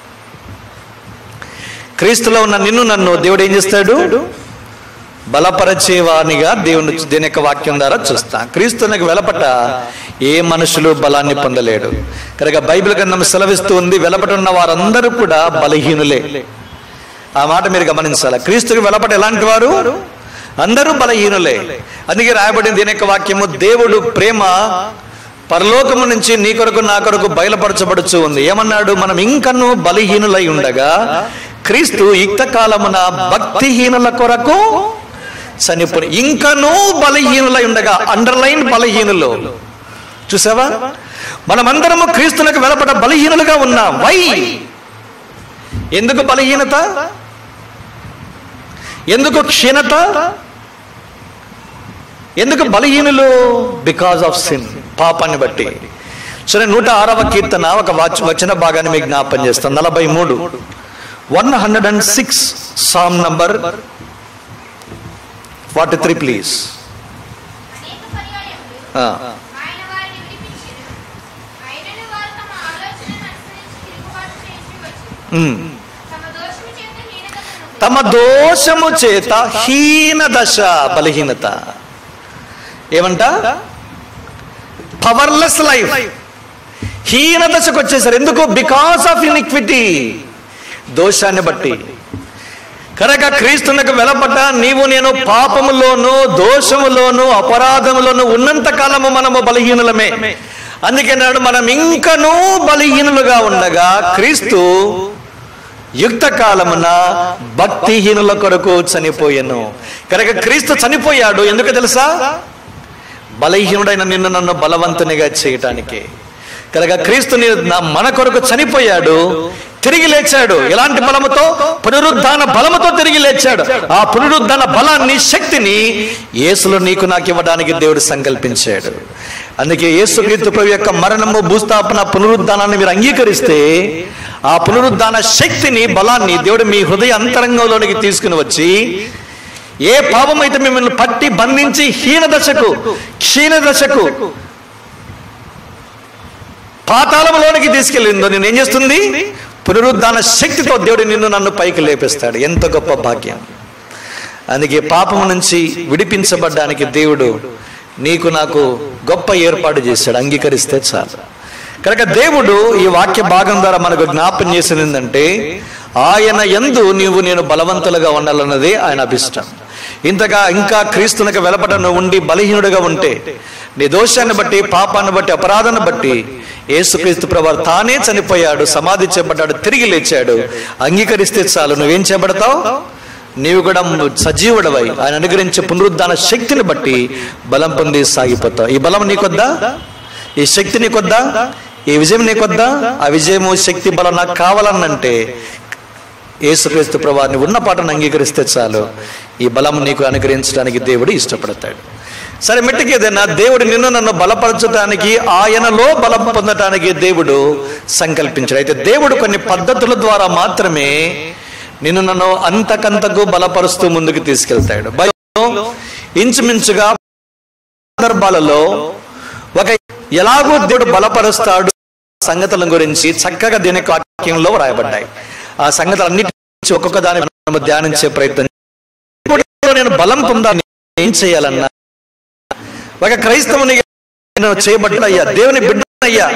క్రీస్తులో ఉన్న నిన్ను నన్ను దేవుడు ఏం చేస్తాడు బలపరచేవానిగా దేవుని దేని యొక్క వాక్యం ద్వారా చూస్తా క్రీస్తునకు వెలపట ఏ మనుషులు బలాన్ని పొందలేడు కనుక బైబిల్ గ్రంథం సెలవిస్తూ ఉంది వెలపట ఉన్న వారందరూ కూడా బలహీనులే ఆ మాట మీరు గమనించాలి క్రీస్తుకి వెలపట ఎలాంటి వారు అందరూ బలహీనులే అందుకే రాయబడింది దీని యొక్క వాక్యము దేవుడు ప్రేమ పరలోకము నుంచి నీ కొరకు నా కొరకు బయలుపరచబడుచు ఉంది ఏమన్నాడు మనం ఇంకను బలహీనులై ఉండగా క్రీస్తు యుక్త కాలమున భక్తిహీనుల కొరకు చనిపోయి ఇంకనూ బలహీనులై ఉండగా అండర్లైన్ బలహీనులు చూసావా మనమందరము క్రీస్తులకు వెలపట బలహీనులుగా ఉన్నాం వై ఎందుకు బలహీనత ఎందుకు క్షీణత ఎందుకు బలహీనులు బికాస్ ఆఫ్ సిన్ పాపాన్ని బట్టి సరే నూట ఆరవ కీర్తన ఒక వాచ్ వచ్చిన భాగాన్ని మీకు జ్ఞాపం చేస్తాను నలభై మూడు one hundred and six psalm number forty three please అనేక పర్యాయములు ఆయన వారిని విడిపించెను. అయినను వారు తమ ఆలోచనను అనుసరించి తిరుగుబాటు చేసి వచ్చి తమ దోషము చేత హీనతను తమ దోషము చేత హీన దశ బలహీనత ఏమంట పవర్లెస్ లైఫ్ హీన దశకు వచ్చేసారు ఎందుకు బికాస్ ఆఫ్ ఇన్ఈక్విటీ దోషాన్ని బట్టి కనుక క్రీస్తునకు వెలపట నీవు నేను పాపములోను దోషములోను అపరాధములోను ఉన్నంత కాలము మనము బలహీనులమే అందుకే నాడు మనం ఇంకనూ బలహీనులుగా ఉండగా క్రీస్తు యుక్త కాలమున భక్తిహీనుల కొరకు చనిపోయాను కనుక క్రీస్తు చనిపోయాడు ఎందుకు తెలుసా బలహీనుడైన నిన్ను నన్ను బలవంతునిగా చేయటానికి కనుక క్రీస్తు నీ- నా మన కొరకు చనిపోయాడు తిరిగి లేచాడు ఎలాంటి బలముతో పునరుద్ధాన బలముతో తిరిగి లేచాడు ఆ పునరుద్ధాన బలాన్ని శక్తిని యేసులో నీకు నాకు ఇవ్వడానికి దేవుడు సంకల్పించాడు అందుకే యేసుక్రీస్తు ప్రభు యొక్క మరణము భూస్థాపన పునరుద్ధానాన్ని మీరు అంగీకరిస్తే ఆ పునరుద్ధాన శక్తిని బలాన్ని దేవుడు మీ హృదయ అంతరంగంలోనికి తీసుకుని వచ్చి ఏ పాపం అయితే మిమ్మల్ని పట్టి బంధించి హీన దశకు క్షీణ దశకు పాతాళంలోనికి తీసుకెళ్ళిందో నేను ఏం చేస్తుంది పునరుద్ధాన శక్తితో దేవుడు నిన్ను నన్ను పైకి లేపిస్తాడు ఎంత గొప్ప భాగ్యం అందుకే పాపం నుంచి విడిపించబడ్డానికి దేవుడు నీకు నాకు గొప్ప ఏర్పాటు చేశాడు అంగీకరిస్తే చాలు కనుక దేవుడు ఈ వాక్య భాగం ద్వారా మనకు జ్ఞాపం చేసింది ఏంటంటే ఆయన ఎందు నీవు నేను బలవంతులుగా ఉండాలన్నదే ఆయన అభిష్టం ఇంతగా ఇంకా క్రీస్తునకు వెలపట నువ్వు ఉండి బలహీనుడిగా ఉంటే నీ దోషాన్ని బట్టి పాపాన్ని బట్టి అపరాధాన్ని బట్టి యేసుక్రీస్తు ప్రభు తానే చనిపోయాడు సమాధి చేపట్టాడు తిరిగి లేచాడు అంగీకరిస్తే చాలు నువ్వేం చేపడతావు నీవు కూడా సజీవుడవై ఆయన అనుగ్రహించే పునరుద్ధాన శక్తిని బట్టి బలం పొంది సాగిపోతావు ఈ బలం నీకొద్దా ఈ శక్తి నీకొద్దా ఈ విజయం నీకొద్దా ఆ విజయము శక్తి బలం నాకు కావాలనంటే యేసుక్రీస్తు ప్రభాన్ని ఉన్న పాటను అంగీకరిస్తే చాలు ఈ బలం నీకు అనుగ్రహించడానికి దేవుడు ఇష్టపడతాడు సరే మెట్టుకి ఏదైనా దేవుడు నిన్ను నన్ను బలపరచడానికి ఆయనలో బలం పొందటానికి దేవుడు సంకల్పించాడు అయితే దేవుడు కొన్ని పద్ధతుల ద్వారా మాత్రమే నిన్ను నన్ను అంతకంతకు బలపరుస్తూ ముందుకు తీసుకెళ్తాడు బైబిల్లో ఇంచుమించుగా సందర్భాలలో ఒక ఎలాగో దేవుడు బలపరుస్తాడు సంగతుల గురించి చక్కగా దీని యొక్క వాక్యంలో రాయబడ్డాయి ఆ సంగతులన్నిటి గురించి ఒక్కొక్క దాని మనము ధ్యానించే ప్రయత్నం ఇప్పుడు నేను బలం పొందాలి ఏం చేయాలన్నా ఒక క్రైస్తవుని నేను చేయబడ్డయ్యా దేవుని బిడ్డయ్యా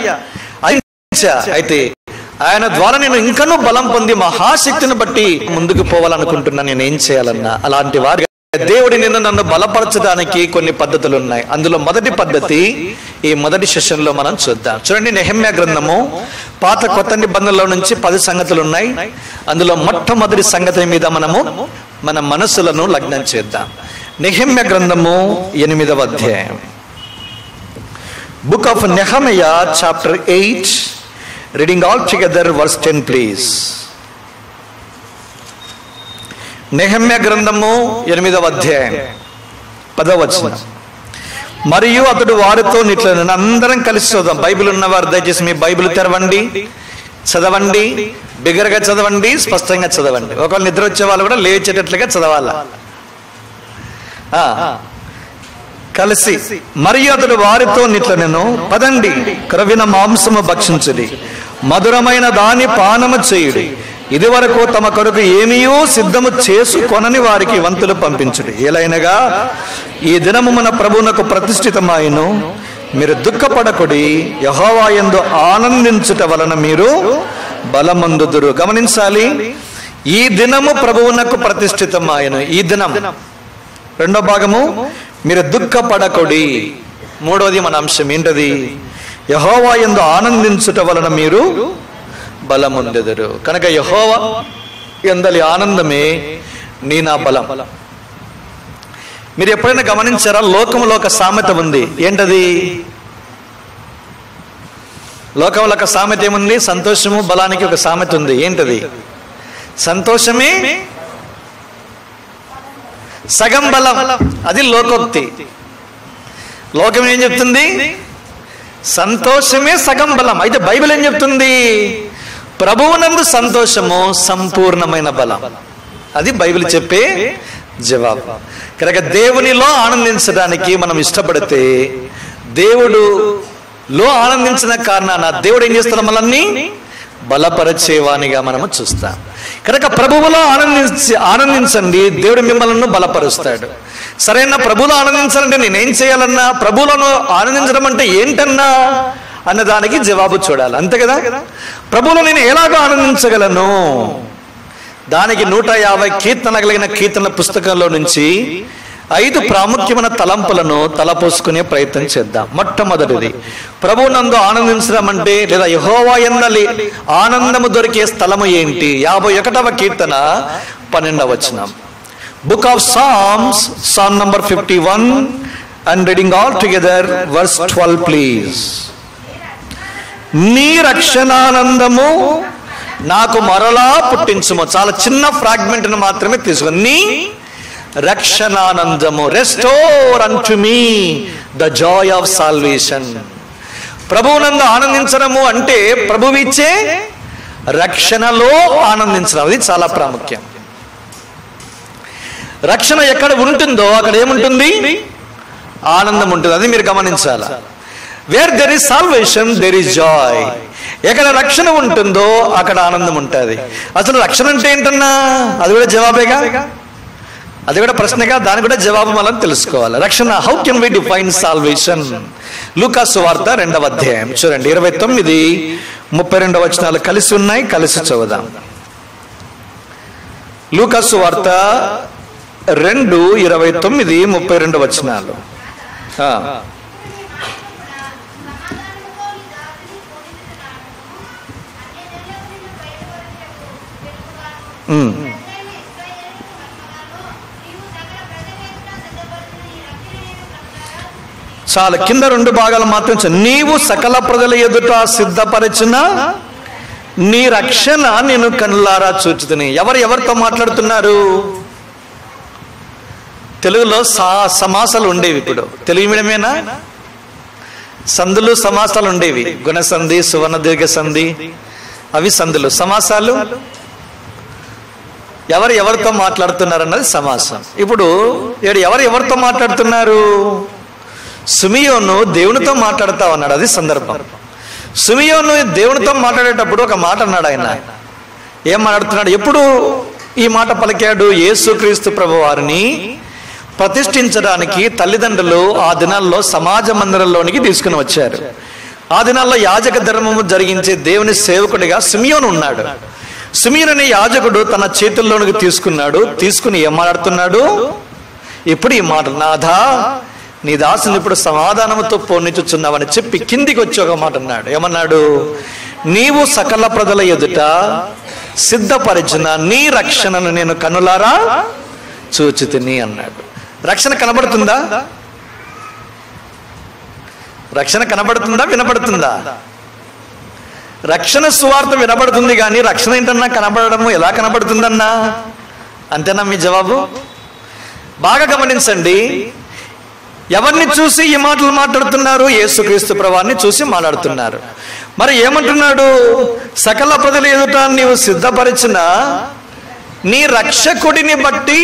అయితే ఆయన ద్వారా నేను ఇంకనూ బలం పొంది మహాశక్తిని బట్టి ముందుకు పోవాలనుకుంటున్నా నేను ఏం చేయాలన్నా అలాంటి వారి దేవుడి నిన్ను నన్ను బలపరచడానికి కొన్ని పద్ధతులు ఉన్నాయి అందులో మొదటి పద్ధతి ఈ మొదటి సెషన్ లో మనం చూద్దాం చూడండి నెహమ్య గ్రంథము పాత కొత్త నిబంధనలో నుంచి పది సంగతులు ఉన్నాయి అందులో మొట్టమొదటి సంగతి మీద మనము మన మనసులను లగ్నం చేద్దాం నెహమ్య గ్రంథము ఎనిమిదవ అధ్యాయం book of Nehemiah chapter eight reading all together verse ten please నెహమ్య గ్రంథము ఎనిమిదవ అధ్యాయం పదవచనం మరియు అతడు వారితో నిట్ల అందరం కలిసి చదుదాం బైబిల్ ఉన్నవారు దయచేసి మీ బైబిల్ తెరవండి చదవండి బిగరగా చదవండి స్పష్టంగా చదవండి ఒకవేళ నిద్ర వచ్చే వాళ్ళు కూడా లేచేటట్లుగా చదవాలా ఆ, కలిసి మరియు అతడు వారితో నిట్ల నేను పదండి క్రవిన మాంసము భక్షించుడి మధురమైన దాని పానము చేయుడి ఇది వరకు తమ కొరకు ఏమీయో సిద్ధము చేసుకొనని వారికి వంతులు పంపించుడి ఏలైనగా ఈ దినము మన ప్రభువునకు ప్రతిష్ఠితమాయను మీరు దుఃఖపడకుడి యహోవాయందు ఆనందించుట వలన మీరు బలమందుదురు గమనించాలి ఈ దినము ప్రభువునకు ప్రతిష్ఠితమాయను ఈ దినం రెండో భాగము మీరు దుఃఖపడకొడి మూడోది మన అంశం ఏంటది యహోవా ఎందు ఆనందించుట వలన మీరు బలముందెదరు కనుక యహోవా ఎందలి ఆనందమే నీ నా బలం మీరు ఎప్పుడైనా గమనించారా లోకంలో ఒక సామెత ఉంది ఏంటది లోకంలో ఒక సామెత ఏముంది సంతోషము బలానికి ఒక సామెత ఉంది ఏంటది సంతోషమే సగం బలం అది లోకోక్తి లోకం ఏం చెప్తుంది సంతోషమే సగం బలం అయితే బైబిల్ ఏం చెప్తుంది ప్రభువునందు సంతోషము సంపూర్ణమైన బలం అది బైబిల్ చెప్పే జవాబు కనుక దేవునిలో ఆనందించడానికి మనం ఇష్టపడితే దేవుడు లో ఆనందించిన కారణాన దేవుడు ఏం చేస్తాడు మనల్ని బలపరచేవానిగా మనము చూస్తాం కనుక ప్రభువులో ఆనందించి ఆనందించండి దేవుడు మిమ్మల్ని బలపరుస్తాడు సరైన ప్రభువులో ఆనందించాలంటే నేనేం చేయాలన్నా ప్రభువులను ఆనందించడం అంటే ఏంటన్నా అన్న దానికి జవాబు చూడాలి అంతే కదా ప్రభువులో నేను ఎలాగో ఆనందించగలను దానికి నూట యాభై కీర్తన కలిగిన కీర్తన పుస్తకంలో నుంచి ఐదు ప్రాముఖ్యమైన తలంపులను తలపోసుకునే ప్రయత్నం చేద్దాం మొట్టమొదటిది ప్రభునందు ఆనందించడం అంటే లేదా యహోవా ఎందలి ఆనందము దొరికే స్థలము ఏంటి యాభై ఒకటవ కీర్తన పన్నెండవ వచనం book of Psalms psalm number fifty one and reading all together verse twelve please నీ రక్షణానందము నాకు మరలా పుట్టించుము చాలా చిన్న ఫ్రాగ్మెంట్ మాత్రమే తీసుకుని నీ రక్షణానందము restore unto me the joy of salvation ప్రభువునందు ఆనందించడము అంటే ప్రభువిచ్చే రక్షణలో ఆనందించడం అది చాలా ప్రాముఖ్యం రక్షణ ఎక్కడ ఉంటుందో అక్కడ ఏముంటుంది ఆనందం ఉంటుంది అది మీరు గమనించాలి where there is salvation there is joy ఎక్కడ రక్షణ ఉంటుందో అక్కడ ఆనందం ఉంటుంది అసలు రక్షణ అంటే ఏంటన్నా అది కూడా జవాబేగా అది కూడా ప్రశ్నగా దాని కూడా జవాబు మనం తెలుసుకోవాలి రక్షణ how can we define salvation లూకాసు వార్త రెండవ అధ్యాయం చూడండి ఇరవై తొమ్మిది ముప్పై రెండవ వచనాలు కలిసి ఉన్నాయి కలిసి చదువుదాం లూకాసు వార్త రెండు ఇరవై తొమ్మిది ముప్పై రెండు వచనాలు ఆ, ఉమ్. చాలా కింద రెండు భాగాలు మాత్రం చదువు. నీవు సకల ప్రజల ఎదుట సిద్ధపరిచిన నీ రక్షణ నేను కనులారా చూచుతుని ఎవరు ఎవరితో మాట్లాడుతున్నారు తెలుగులో సా సమాసాలు ఉండేవి ఇప్పుడు తెలుగు మీడియమేనా సందులు సమాసాలు ఉండేవి గుణసంధి సువర్ణ దీర్ఘ సంధి అవి సందులు సమాసాలు ఎవరు ఎవరితో మాట్లాడుతున్నారు అన్నది సమాసం ఇప్పుడు ఈడ ఎవరు ఎవరితో మాట్లాడుతున్నారు సుమియోను దేవునితో మాట్లాడుతా ఉన్నాడు అది సందర్భం సుమియోను దేవునితో మాట్లాడేటప్పుడు ఒక మాట అన్నాడు ఆయన ఏం మాట్లాడుతున్నాడు ఎప్పుడు ఈ మాట పలికాడు యేసుక్రీస్తు ప్రభు వారిని ప్రతిష్ఠించడానికి తల్లిదండ్రులు ఆ దినాల్లో సమాజ మందిరంలోనికి తీసుకుని వచ్చారు ఆ దినాల్లో యాజక ధర్మము జరిగించే దేవుని సేవకుడిగా సిమియోను ఉన్నాడు సిమియోన్ అనే యాజకుడు తన చేతుల్లోనికి తీసుకున్నాడు తీసుకుని ఏం మాట్లాడుతున్నాడు ఇప్పుడు ఈ మాట నాథా నీ దాసుని ఇప్పుడు సమాధానముతో పోనిచుచున్నావని చెప్పి కిందికి వచ్చి ఒక మాట అన్నాడు ఏమన్నాడు నీవు సకల ప్రజల ఎదుట సిద్ధపరిచిన నీ రక్షణను నేను కనులారా చూచితిని అన్నాడు రక్షణ కనబడుతుందా రక్షణ కనబడుతుందా వినబడుతుందా రక్షణ సువార్త వినబడుతుంది కానీ రక్షణ ఏంటన్నా కనబడము ఎలా కనబడుతుందన్నా అంతేనా మీ జవాబు బాగా గమనించండి ఎవరిని చూసి ఈ మాటలు మాట్లాడుతున్నారు యేసుక్రీస్తు ప్రభాన్ని చూసి మాట్లాడుతున్నారు మరి ఏమంటున్నాడు సకల ప్రజల ఎదుట నీవు సిద్ధపరిచిన నీ రక్షకుడిని బట్టి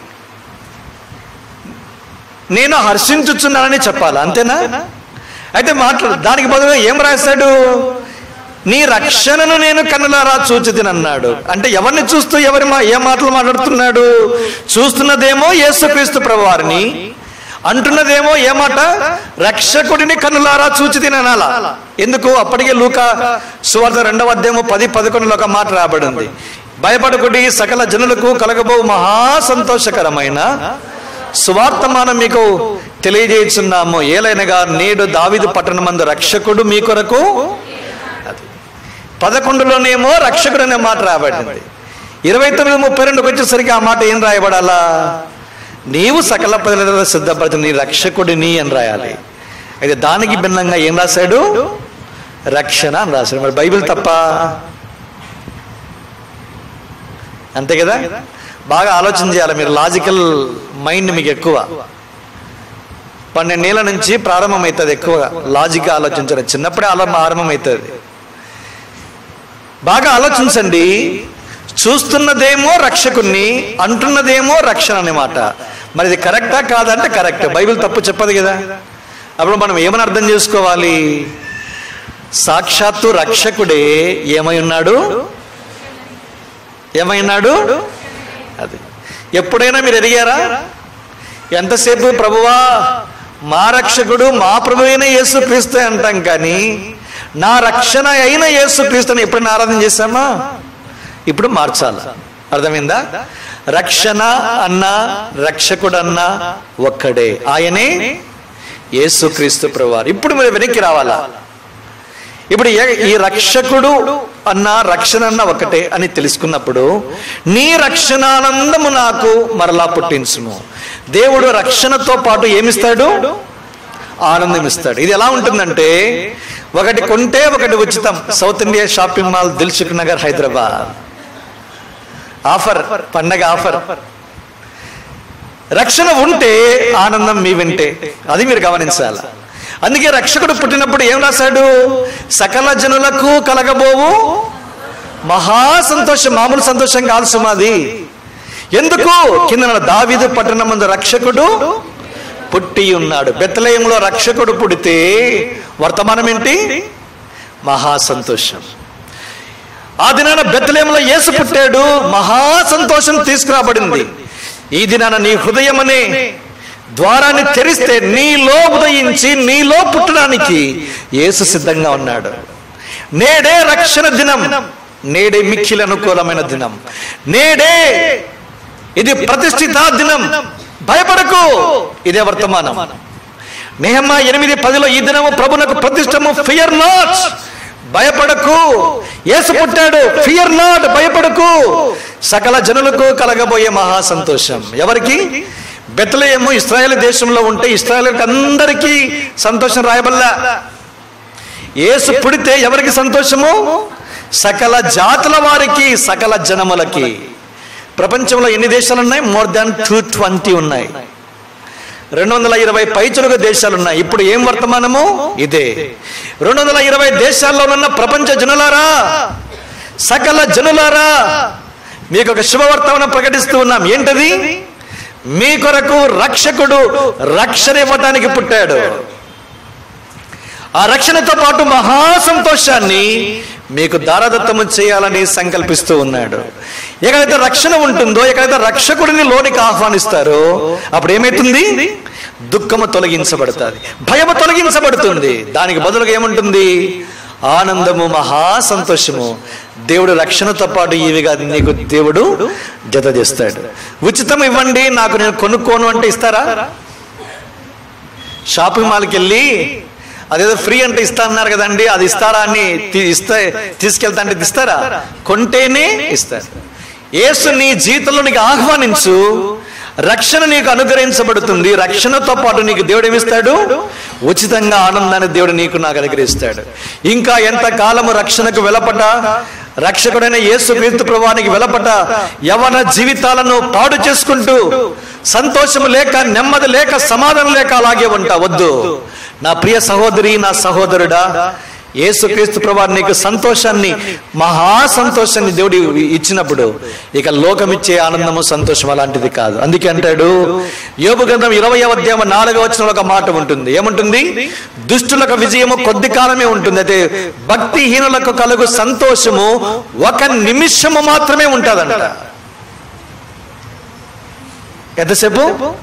నేను హర్షించుచున్నానని చెప్పాలి అంతేనా అయితే మాట్లాడు దానికి బదులుగా ఏం రాశాడు నీ రక్షణను నేను కన్నులారా చూచితినన్నాడు అంటే ఎవరిని చూస్తూ ఎవరి మా ఏ మాటలు మాట్లాడుతున్నాడు చూస్తున్నదేమో యేసుక్రీస్తు ప్రభువారిని అంటున్నదేమో ఏ మాట రక్షకుడిని కన్నులారా చూచి తిననాలా ఎందుకు అప్పటికే లూక సువార్త రెండవ అధ్యాయము పది పదకొండులో ఒక మాట రాబడింది భయపడకుడి సకల జనులకు కలగబో మహా సంతోషకరమైన సువార్తమానం మీకు తెలియజేస్తున్నాము ఏలైనగా నేడు దావిదు పట్టణమందు రక్షకుడు మీ కొరకు అది పదకొండులోనేమో రక్షకుడు అనే మాట రాబడింది ఇరవై తొమ్మిది ముప్పై రెండుకి వచ్చేసరికి ఆ మాట ఏం రాయబడాలా నీవు సకల ప్రజల సిద్ధపరిచిన నీ రక్షకుడిని అని రాయాలి అయితే దానికి భిన్నంగా ఏం రాశాడు రక్షణ అని రాశాడు మరి బైబిల్ తప్ప అంతే కదా బాగా ఆలోచన చేయాలి మీరు లాజికల్ మైండ్ మీకు ఎక్కువ పన్నెండేళ్ల నుంచి ప్రారంభమవుతుంది ఎక్కువగా లాజిక్గా ఆలోచించడం చిన్నప్పుడే అలా ఆరంభమవుతుంది బాగా ఆలోచించండి చూస్తున్నదేమో రక్షకుణ్ణి అంటున్నదేమో రక్షణ అన్నమాట మరి ఇది కరెక్టా కాదంటే కరెక్ట్ బైబిల్ తప్పు చెప్పదు కదా అప్పుడు మనం ఏమని అర్థం చేసుకోవాలి సాక్షాత్తు రక్షకుడే ఏమై ఉన్నాడు ఏమై ఉన్నాడు అది ఎప్పుడైనా మీరు ఎదిగారా ఎంతసేపు ప్రభువా మా రక్షకుడు మా ప్రభు అయిన యేసు క్రీస్తే అంటాం కానీ నా రక్షణ అయిన యేసు క్రీస్తుని ఎప్పుడైనా ఆరాధన చేశామా ఇప్పుడు మార్చాల అర్థమైందా రక్షణ అన్న రక్షకుడు అన్న ఒక్కడే ఆయనే యేసుక్రీస్తు ప్రభువారు ఇప్పుడు మీరు వెనక్కి రావాలా ఇప్పుడు ఏ- ఈ రక్షకుడు అన్న రక్షణ అన్న ఒకటే అని తెలుసుకున్నప్పుడు నీ రక్షణానందము నాకు మరలా పుట్టించును దేవుడు రక్షణతో పాటు ఏమిస్తాడు ఆనందం ఇస్తాడు ఇది ఎలా ఉంటుందంటే ఒకటి కొంటే ఒకటి ఉచితం south India shopping mall Dilsukhnagar Hyderabad offer పండగ ఆఫర్ రక్షణ ఉంటే ఆనందం మీ వింటే అది మీరు గమనించాలి అందుకే రక్షకుడు పుట్టినప్పుడు ఏం రాశాడు సకల జనులకు కలగబోవు మహా సంతోషం మామూలు సంతోషం కాదు సుమాది ఎందుకు కింద దావిదు పట్టణం ముందు రక్షకుడు పుట్టి ఉన్నాడు బెత్తలయంలో రక్షకుడు పుడితే వర్తమానం ఏంటి మహా సంతోషం ఆ దినాన బెత్తలేములో యేసు పుట్టాడు మహా సంతోషం తీసుకురాబడింది ఈ దినాన నీ హృదయం అనే ద్వారాన్ని తెరిస్తే నీలో ఉదయించి నీలో పుట్టడానికి యేసు సిద్ధంగా ఉన్నాడు నేడే రక్షణ దినం నేడే మిక్కిలి అనుకూలమైన దినం నేడే ఇది ప్రతిష్ఠిత దినం భయపడకు ఇదే వర్తమానం నెహమ్మ ఎనిమిది పదిలో ఈ దినము ప్రభునకు ప్రతిష్టము ఫియర్ నాట్ భయపడకు యేసు పుట్టాడు ఫియర్ నాట్ భయపడకు సకల జనులకు కలగబోయే మహా సంతోషం ఎవరికి బెత్తలేమో ఇస్రాయేల్ దేశంలో ఉంటే ఇస్రాయేల్ అందరికీ సంతోషం రాయబల్లా యేసు పుడితే ఎవరికి సంతోషము సకల జాతుల వారికి సకల జనములకి ప్రపంచంలో ఎన్ని దేశాలు ఉన్నాయి మోర్ దాన్ టూ ట్వంటీ ఉన్నాయి రెండు వందల ఇరవై పైచులుగా దేశాలు ఉన్నాయి ఇప్పుడు ఏం వర్తమానము ఇదే రెండు వందల ఇరవై దేశాల్లో ఉన్న ప్రపంచ జనులారా సకల జనులారా మీకు ఒక శుభవర్తమానం ప్రకటిస్తూ ఉన్నాం ఏంటది మీ కొరకు రక్షకుడు రక్షణ ఇవ్వటానికి పుట్టాడు ఆ రక్షణతో పాటు మహా సంతోషాన్ని మీకు దారదత్తము చేయాలని సంకల్పిస్తూ ఉన్నాడు ఎక్కడైతే రక్షణ ఉంటుందో ఎక్కడైతే రక్షకుడిని లోనికి ఆహ్వానిస్తారో అప్పుడు ఏమైతుంది దుఃఖము తొలగించబడుతుంది భయము తొలగించబడుతుంది దానికి బదులుగా ఏముంటుంది ఆనందము మహా సంతోషము దేవుడు రక్షణతో పాటు ఇవిగా నీకు దేవుడు జత చేస్తాడు ఉచితం ఇవ్వండి నాకు నేను కొనుక్కోను అంటే ఇస్తారా షాపింగ్ మాల్కి వెళ్ళి అదేదో ఫ్రీ అంటే ఇస్తా అన్నారు కదండి అది ఇస్తారా అని తీ- ఇస్తే తీసుకెళ్తా అంటే ఇస్తారా కొంటేనే ఇస్తారు యేసు నీ జీవితంలో నీకు ఆహ్వానించు రక్షణ నీకు అనుగ్రహించబడుతుంది రక్షణతో పాటు నీకు దేవుడు ఏమిస్తాడు ఉచితంగా ఆనందాన్ని దేవుడు నీకు నాకు అనుగ్రహిస్తాడు ఇంకా ఎంత కాలము రక్షణకు వెలపట రక్షకుడైన యేసు క్రీస్తు ప్రభానికి వెలపట యవన జీవితాలను పాడు చేసుకుంటూ సంతోషం లేక నెమ్మది లేక సమాధానం లేక అలాగే ఉంటా వద్దు నా ప్రియ సహోదరి నా సహోదరుడా యేసుక్రీస్తు ప్రభా నీకు సంతోషాన్ని మహా సంతోషాన్ని దేవుడు ఇచ్చినప్పుడు ఇక లోకం ఇచ్చే ఆనందము సంతోషం అలాంటిది కాదు అందుకే అంటాడు యోబు గ్రంథం ఇరవై అధ్యాయం నాలుగవ వచ్చిన ఒక మాట ఉంటుంది ఏముంటుంది దుష్టులకు విజయము కొద్ది కాలమే ఉంటుంది అయితే భక్తిహీనులకు కలుగు సంతోషము ఒక నిమిషము మాత్రమే ఉంటుందంట ఎంతసేపు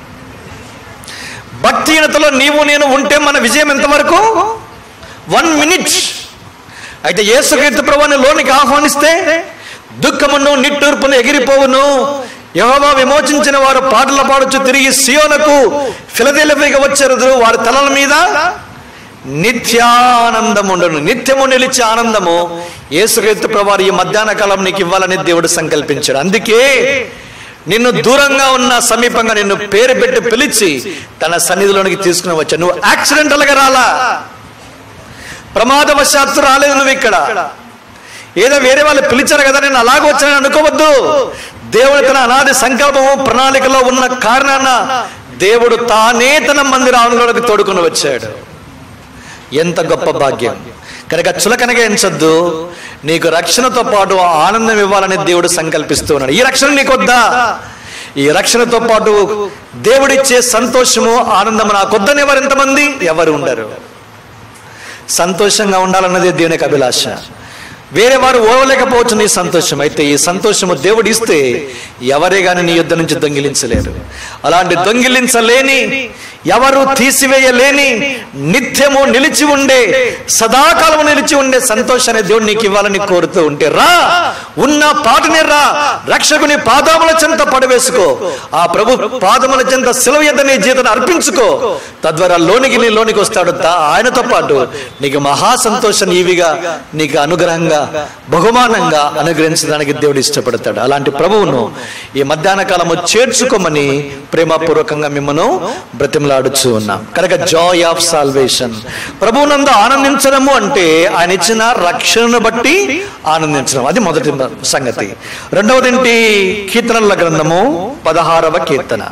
భక్తిహీనతలో నీవు నేను ఉంటే మన విజయం ఎంతవరకు వన్ మినిట్ అయితే యేసుకీర్తి ప్రభుని లోనికి ఆహ్వానిస్తే దుఃఖమును నిట్టూర్పును ఎగిరిపోవును యెహోవా విమోచించిన వారు పాటలు పాడుచు తిరిగి సియోనకు ఫిలదెలిపిగా వచ్చారు వారి తలల మీద నిత్యానందం ఉండను నిత్యము నిలిచే ఆనందము యేసుక్రీస్తు ప్రభు ఈ మధ్యాహ్న కాలం నీకు ఇవ్వాలని దేవుడు సంకల్పించాడు అందుకే నిన్ను దూరంగా ఉన్న సమీపంగా నిన్ను పేరు పెట్టి పిలిచి తన సన్నిధిలోనికి తీసుకుని వచ్చా నువ్వు యాక్సిడెంటల్ గా రాలా ప్రమాదవశాత్తు రాలేదు నువ్వు ఇక్కడ ఏదో వేరే వాళ్ళు పిలిచారు కదా నేను అలాగ వచ్చానని అనుకోవద్దు దేవుడు తన అనాది సంకల్పము ప్రణాళికలో ఉన్న కారణాన దేవుడు తానే తన మందిరాలలోకి తోడుకుని వచ్చాడు ఎంత గొప్ప భాగ్యం కనుక చులకనగా ఎంచొద్దు నీకు రక్షణతో పాటు ఆనందం ఇవ్వాలని దేవుడు సంకల్పిస్తూ ఉన్నాడు ఈ రక్షణ నీకొద్దా ఈ రక్షణతో పాటు దేవుడిచ్చే సంతోషము ఆనందము నాకొద్దని ఎవరు ఎంతమంది ఎవరు ఉండరు సంతోషంగా ఉండాలన్నదే దేవుని యొక్క అభిలాష వేరే వారు ఓవలేకపోవచ్చు నీ సంతోషం అయితే ఈ సంతోషము దేవుడు ఇస్తే ఎవరే గాని నీ యుద్ధ నుంచి దొంగిలించలేరు అలాంటి దొంగిలించలేని ఎవరు తీసివేయలేని నిత్యము నిలిచి ఉండే సదాకాలము నిలిచి ఉండే సంతోషాన్ని దేవుడు నీకు ఇవ్వాలని కోరుతూ ఉంటే రా ఉన్న పాటనిర్రా రక్షకుని పాదముల చెంత పడవేసుకో ఆ ప్రభు పాదముల చెంత సెలవు ఎద్ద నీ జీతను అర్పించుకో తద్వారా లోనికి నీ లోనికి వస్తాడు దా- ఆయనతో పాటు నీకు మహా సంతోషం ఈవిగా నీకు అనుగ్రహంగా బహుమానంగా అనుగ్రహించడానికి దేవుడు ఇష్టపడతాడు అలాంటి ప్రభువును ఈ మధ్యాహ్న కాలము చేర్చుకోమని ప్రేమపూర్వకంగా మిమ్మను బ్రతిమలాడుచు ఉన్నాం కనుక జాయ్ ఆఫ్ సాల్వేషన్ ప్రభువునందు ఆనందించడము అంటే ఆయన ఇచ్చిన రక్షణను బట్టి ఆనందించడం అది మొదటి సంగతి రెండవది ఏంటి కీర్తనల గ్రంథము పదహారవ కీర్తన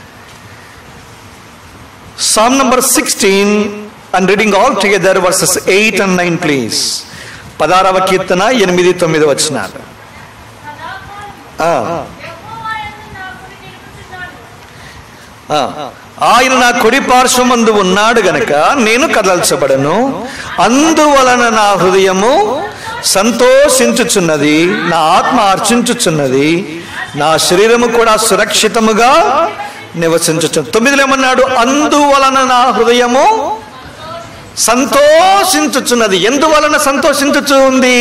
psalm number sixteen and reading all together verses eight and nine please పదహారవ కీర్తన ఎనిమిది తొమ్మిది వచ్చినారు ఆ, ఆ. ఆయన నా కుడి పార్శ్వమందు ఉన్నాడు గనక నేను కదల్చబడను అందువలన నా హృదయము సంతోషించుచున్నది నా ఆత్మ అర్చించుచున్నది నా శరీరము కూడా సురక్షితముగా నివసించుచు తొమ్మిదిలో ఏమన్నాడు అందువలన నా హృదయము సంతోషించుచున్నది ఎందువలన సంతోషించుచు ఉంది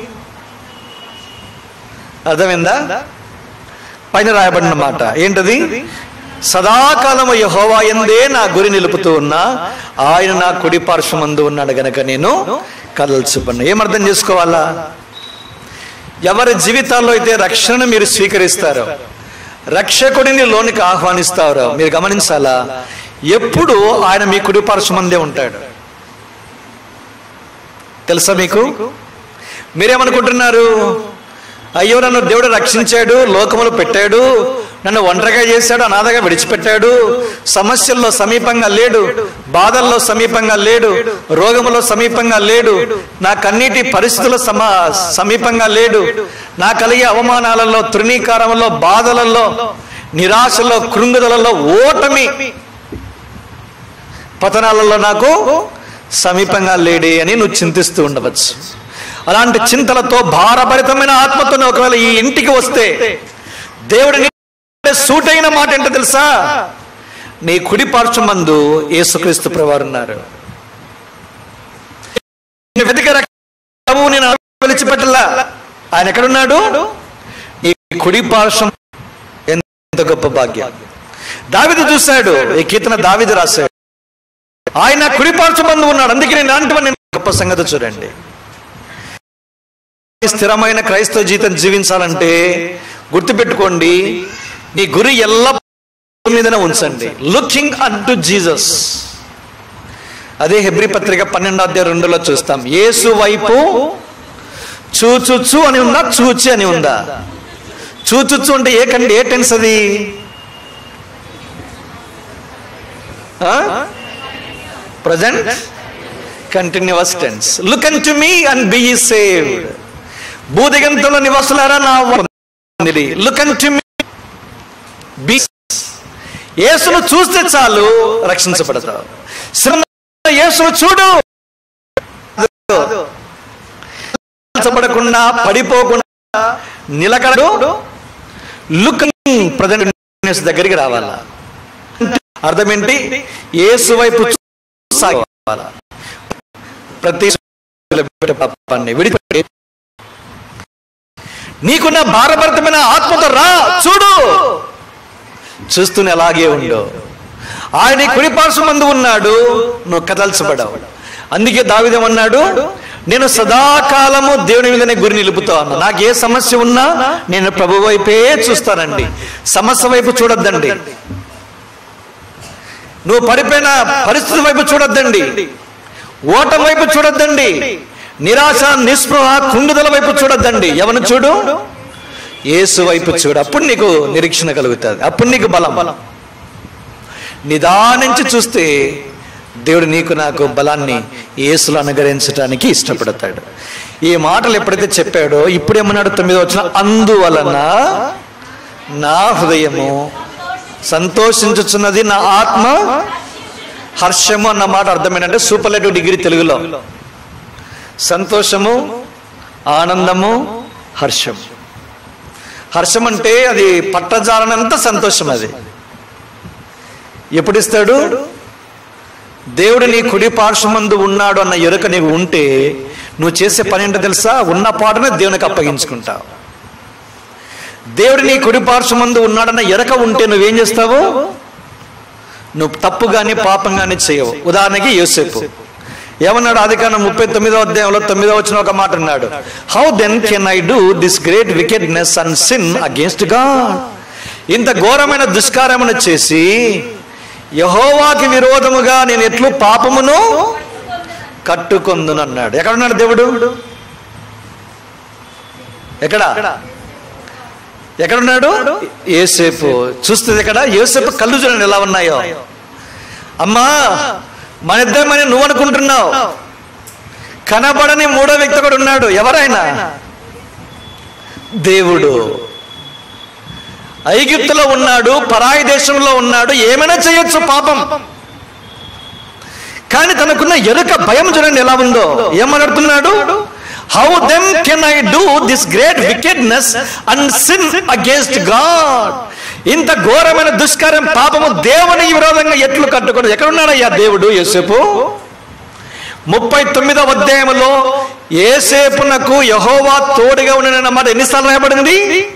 అర్థమైందా పైన రాయబడిన మాట ఏంటది సదాకాలము యహోవా ఎందే నా గురి నిలుపుతూ ఉన్నా ఆయన నా కుడి పార్శ్వమందు ఉన్నాడు గనక నేను కదల్చుకున్నా ఏమర్థం చేసుకోవాలా ఎవరి జీవితాల్లో అయితే రక్షణను మీరు స్వీకరిస్తారో రక్షకుడిని లోనికి ఆహ్వానిస్తారో మీరు గమనించాలా ఎప్పుడు ఆయన మీ కుడి పార్శ్వమందే ఉంటాడు తెలుసా మీకు మీరేమనుకుంటున్నారు అయ్యో నన్ను దేవుడు రక్షించాడు లోకములు పెట్టాడు నన్ను ఒంటరిగా చేశాడు అనాథగా విడిచిపెట్టాడు సమస్యల్లో సమీపంగా లేడు బాధల్లో సమీపంగా లేడు రోగములో సమీపంగా లేడు నా కన్నీటి పరిస్థితుల సమ సమీపంగా లేడు నా కలిగే అవమానాలలో తృణీకారంలో బాధలలో నిరాశలో కృంగుదలలో ఓటమి పతనాలలో నాకు సమీపంగా లేడే అని నువ్వు చింతిస్తూ ఉండవచ్చు అలాంటి చింతలతో భారభరితమైన ఆత్మతో నువ్వు ఒకవేళ ఈ ఇంటికి వస్తే దేవుడిని సూటైన మాట ఏంటో తెలుసా నీ కుడి పార్శ్వమందు యేసుక్రీస్తు ప్రవారు ఉన్నారు నీ వెతికే రక్షణము నేను విడిచిపెట్టలా ఆయన ఎక్కడున్నాడు నీ కుడి పార్శ్వం ఎంత గొప్ప భాగ్యం దావిదు చూశాడు ఈ కీర్తన దావిదు రాశాడు ఆయన కుడి పార్శ్వమందు ఉన్నాడు అందుకే నేను అలాంటివన్నీ గొప్ప సంగతి చూడండి స్థిరమైన క్రైస్తవ జీవితం జీవించాలంటే గుర్తుపెట్టుకోండి నీ గురి ఎల్ల మీదనే ఉంచండి లుకింగ్ అన్ టు జీసస్ అదే హెబ్రి పత్రిక పన్నెండో అధ్యాయ రెండులో చూస్తాం యేసు వైపు చూచుచు అని ఉందా చూచి అని ఉందా చూచుచు అంటే ఏ కండి ఏ టెన్స్ అది present continuous tense look unto me and be saved భూదిగంతంలో నివాసులారా నా look unto me be యేసును చూస్తే చాలు రక్షించబడతావు శ్రమ యేసును చూడు రక్షించబడకుండా పడిపోకుండా నిలకడు లుక్ ప్రజెంట్ దగ్గరికి రావాలా అర్థం ఏంటి యేసు వైపు సాగాల ప్రతి పాపాన్ని విడిపెట్టి నీకున్న భారభరితమైన ఆత్మతో రా చూడు చూస్తూనే అలాగే ఉండు ఆయన కుడి మందు ఉన్నాడు నువ్వు కదల్చబడవు అందుకే దావిదేమన్నాడు నేను సదాకాలము దేవుని మీదనే గురి నిలుపుతా ఉన్నా నాకు ఏ సమస్య ఉన్నా నేను ప్రభు వైపే చూస్తానండి సమస్య వైపు చూడొద్దండి నువ్వు పడిపోయిన పరిస్థితి వైపు చూడొద్దండి ఓటం వైపు చూడొద్దండి నిరాశ నిస్పృహ కుండుదల వైపు చూడొద్దండి ఎవరిని చూడు యేసు వైపు చూడు అప్పుడు నీకు నిరీక్షణ కలుగుతుంది అప్పుడు నీకు బలం బలం నిదానించి చూస్తే దేవుడు నీకు నాకు బలాన్ని యేసులో అనుగరించడానికి ఇష్టపడతాడు ఈ మాటలు ఎప్పుడైతే చెప్పాడో ఇప్పుడు ఏమన్నాడు తొమ్మిది వచ్చిన అందువలన నా హృదయము సంతోషించుచున్నది నా ఆత్మ హర్షము అన్న మాట అర్థమేంటంటే సూపర్లేటివ్ డిగ్రీ తెలుగులో సంతోషము ఆనందము హర్షం హర్షం అంటే అది పట్టజాలనంత సంతోషం అది ఎప్పుడు ఇస్తాడు దేవుడు నీ కుడి పార్శ్వమందు ఉన్నాడు అన్న ఎరుక నీకు ఉంటే నువ్వు చేసే పని ఏంటో తెలుసా ఉన్న పాటనే దేవునికి అప్పగించుకుంటావు దేవుడు నీ కుడి పార్శ్వమందు ఉన్నాడన్న ఎరక ఉంటే నువ్వేం చేస్తావు నువ్వు తప్పు కానీ పాపం కానీ చేయవు ఉదాహరణకి యోసేపు ఏమన్నాడు ఆది కాలం ముప్పై తొమ్మిదో అధ్యాయంలో తొమ్మిదో వచ్చిన ఒక మాట అన్నాడు how then can I do this great wickedness and sin against God ఇంత ఘోరమైన దుష్కారమును చేసి యహోవాకి విరోధముగా నేను ఎట్లు పాపమును కట్టుకొందును అన్నాడు ఎక్కడున్నాడు దేవుడు ఎక్కడ ఎక్కడున్నాడు ఏసేపు చూస్తుంది ఎక్కడ ఏసేపు కళ్ళు చూడండి ఎలా ఉన్నాయో అమ్మా మన ఇద్దరమని నువ్వు అనుకుంటున్నావు కనబడని మూడో వ్యక్తి కూడా ఉన్నాడు ఎవరైనా దేవుడు ఐగిప్తులో ఉన్నాడు పరాయి దేశంలో ఉన్నాడు ఏమైనా చేయొచ్చు పాపం కానీ తనకున్న ఎరుక భయం చూడండి ఎలా ఉందో ఏమడుతున్నాడు how them can I do this great wickedness and sin against God ఇంత ఘోరమైన దుష్కారం పాపము దేవుని విరోధంగా ఎట్లు కట్టుకోడు ఎక్కడున్నాడయ్యా దేవుడు యోసేపు ముప్పై తొమ్మిదవ అధ్యాయంలో ఏసేపునకు యహోవా తోడుగా ఉన్న మాట ఎన్నిసార్లు రాయబడింది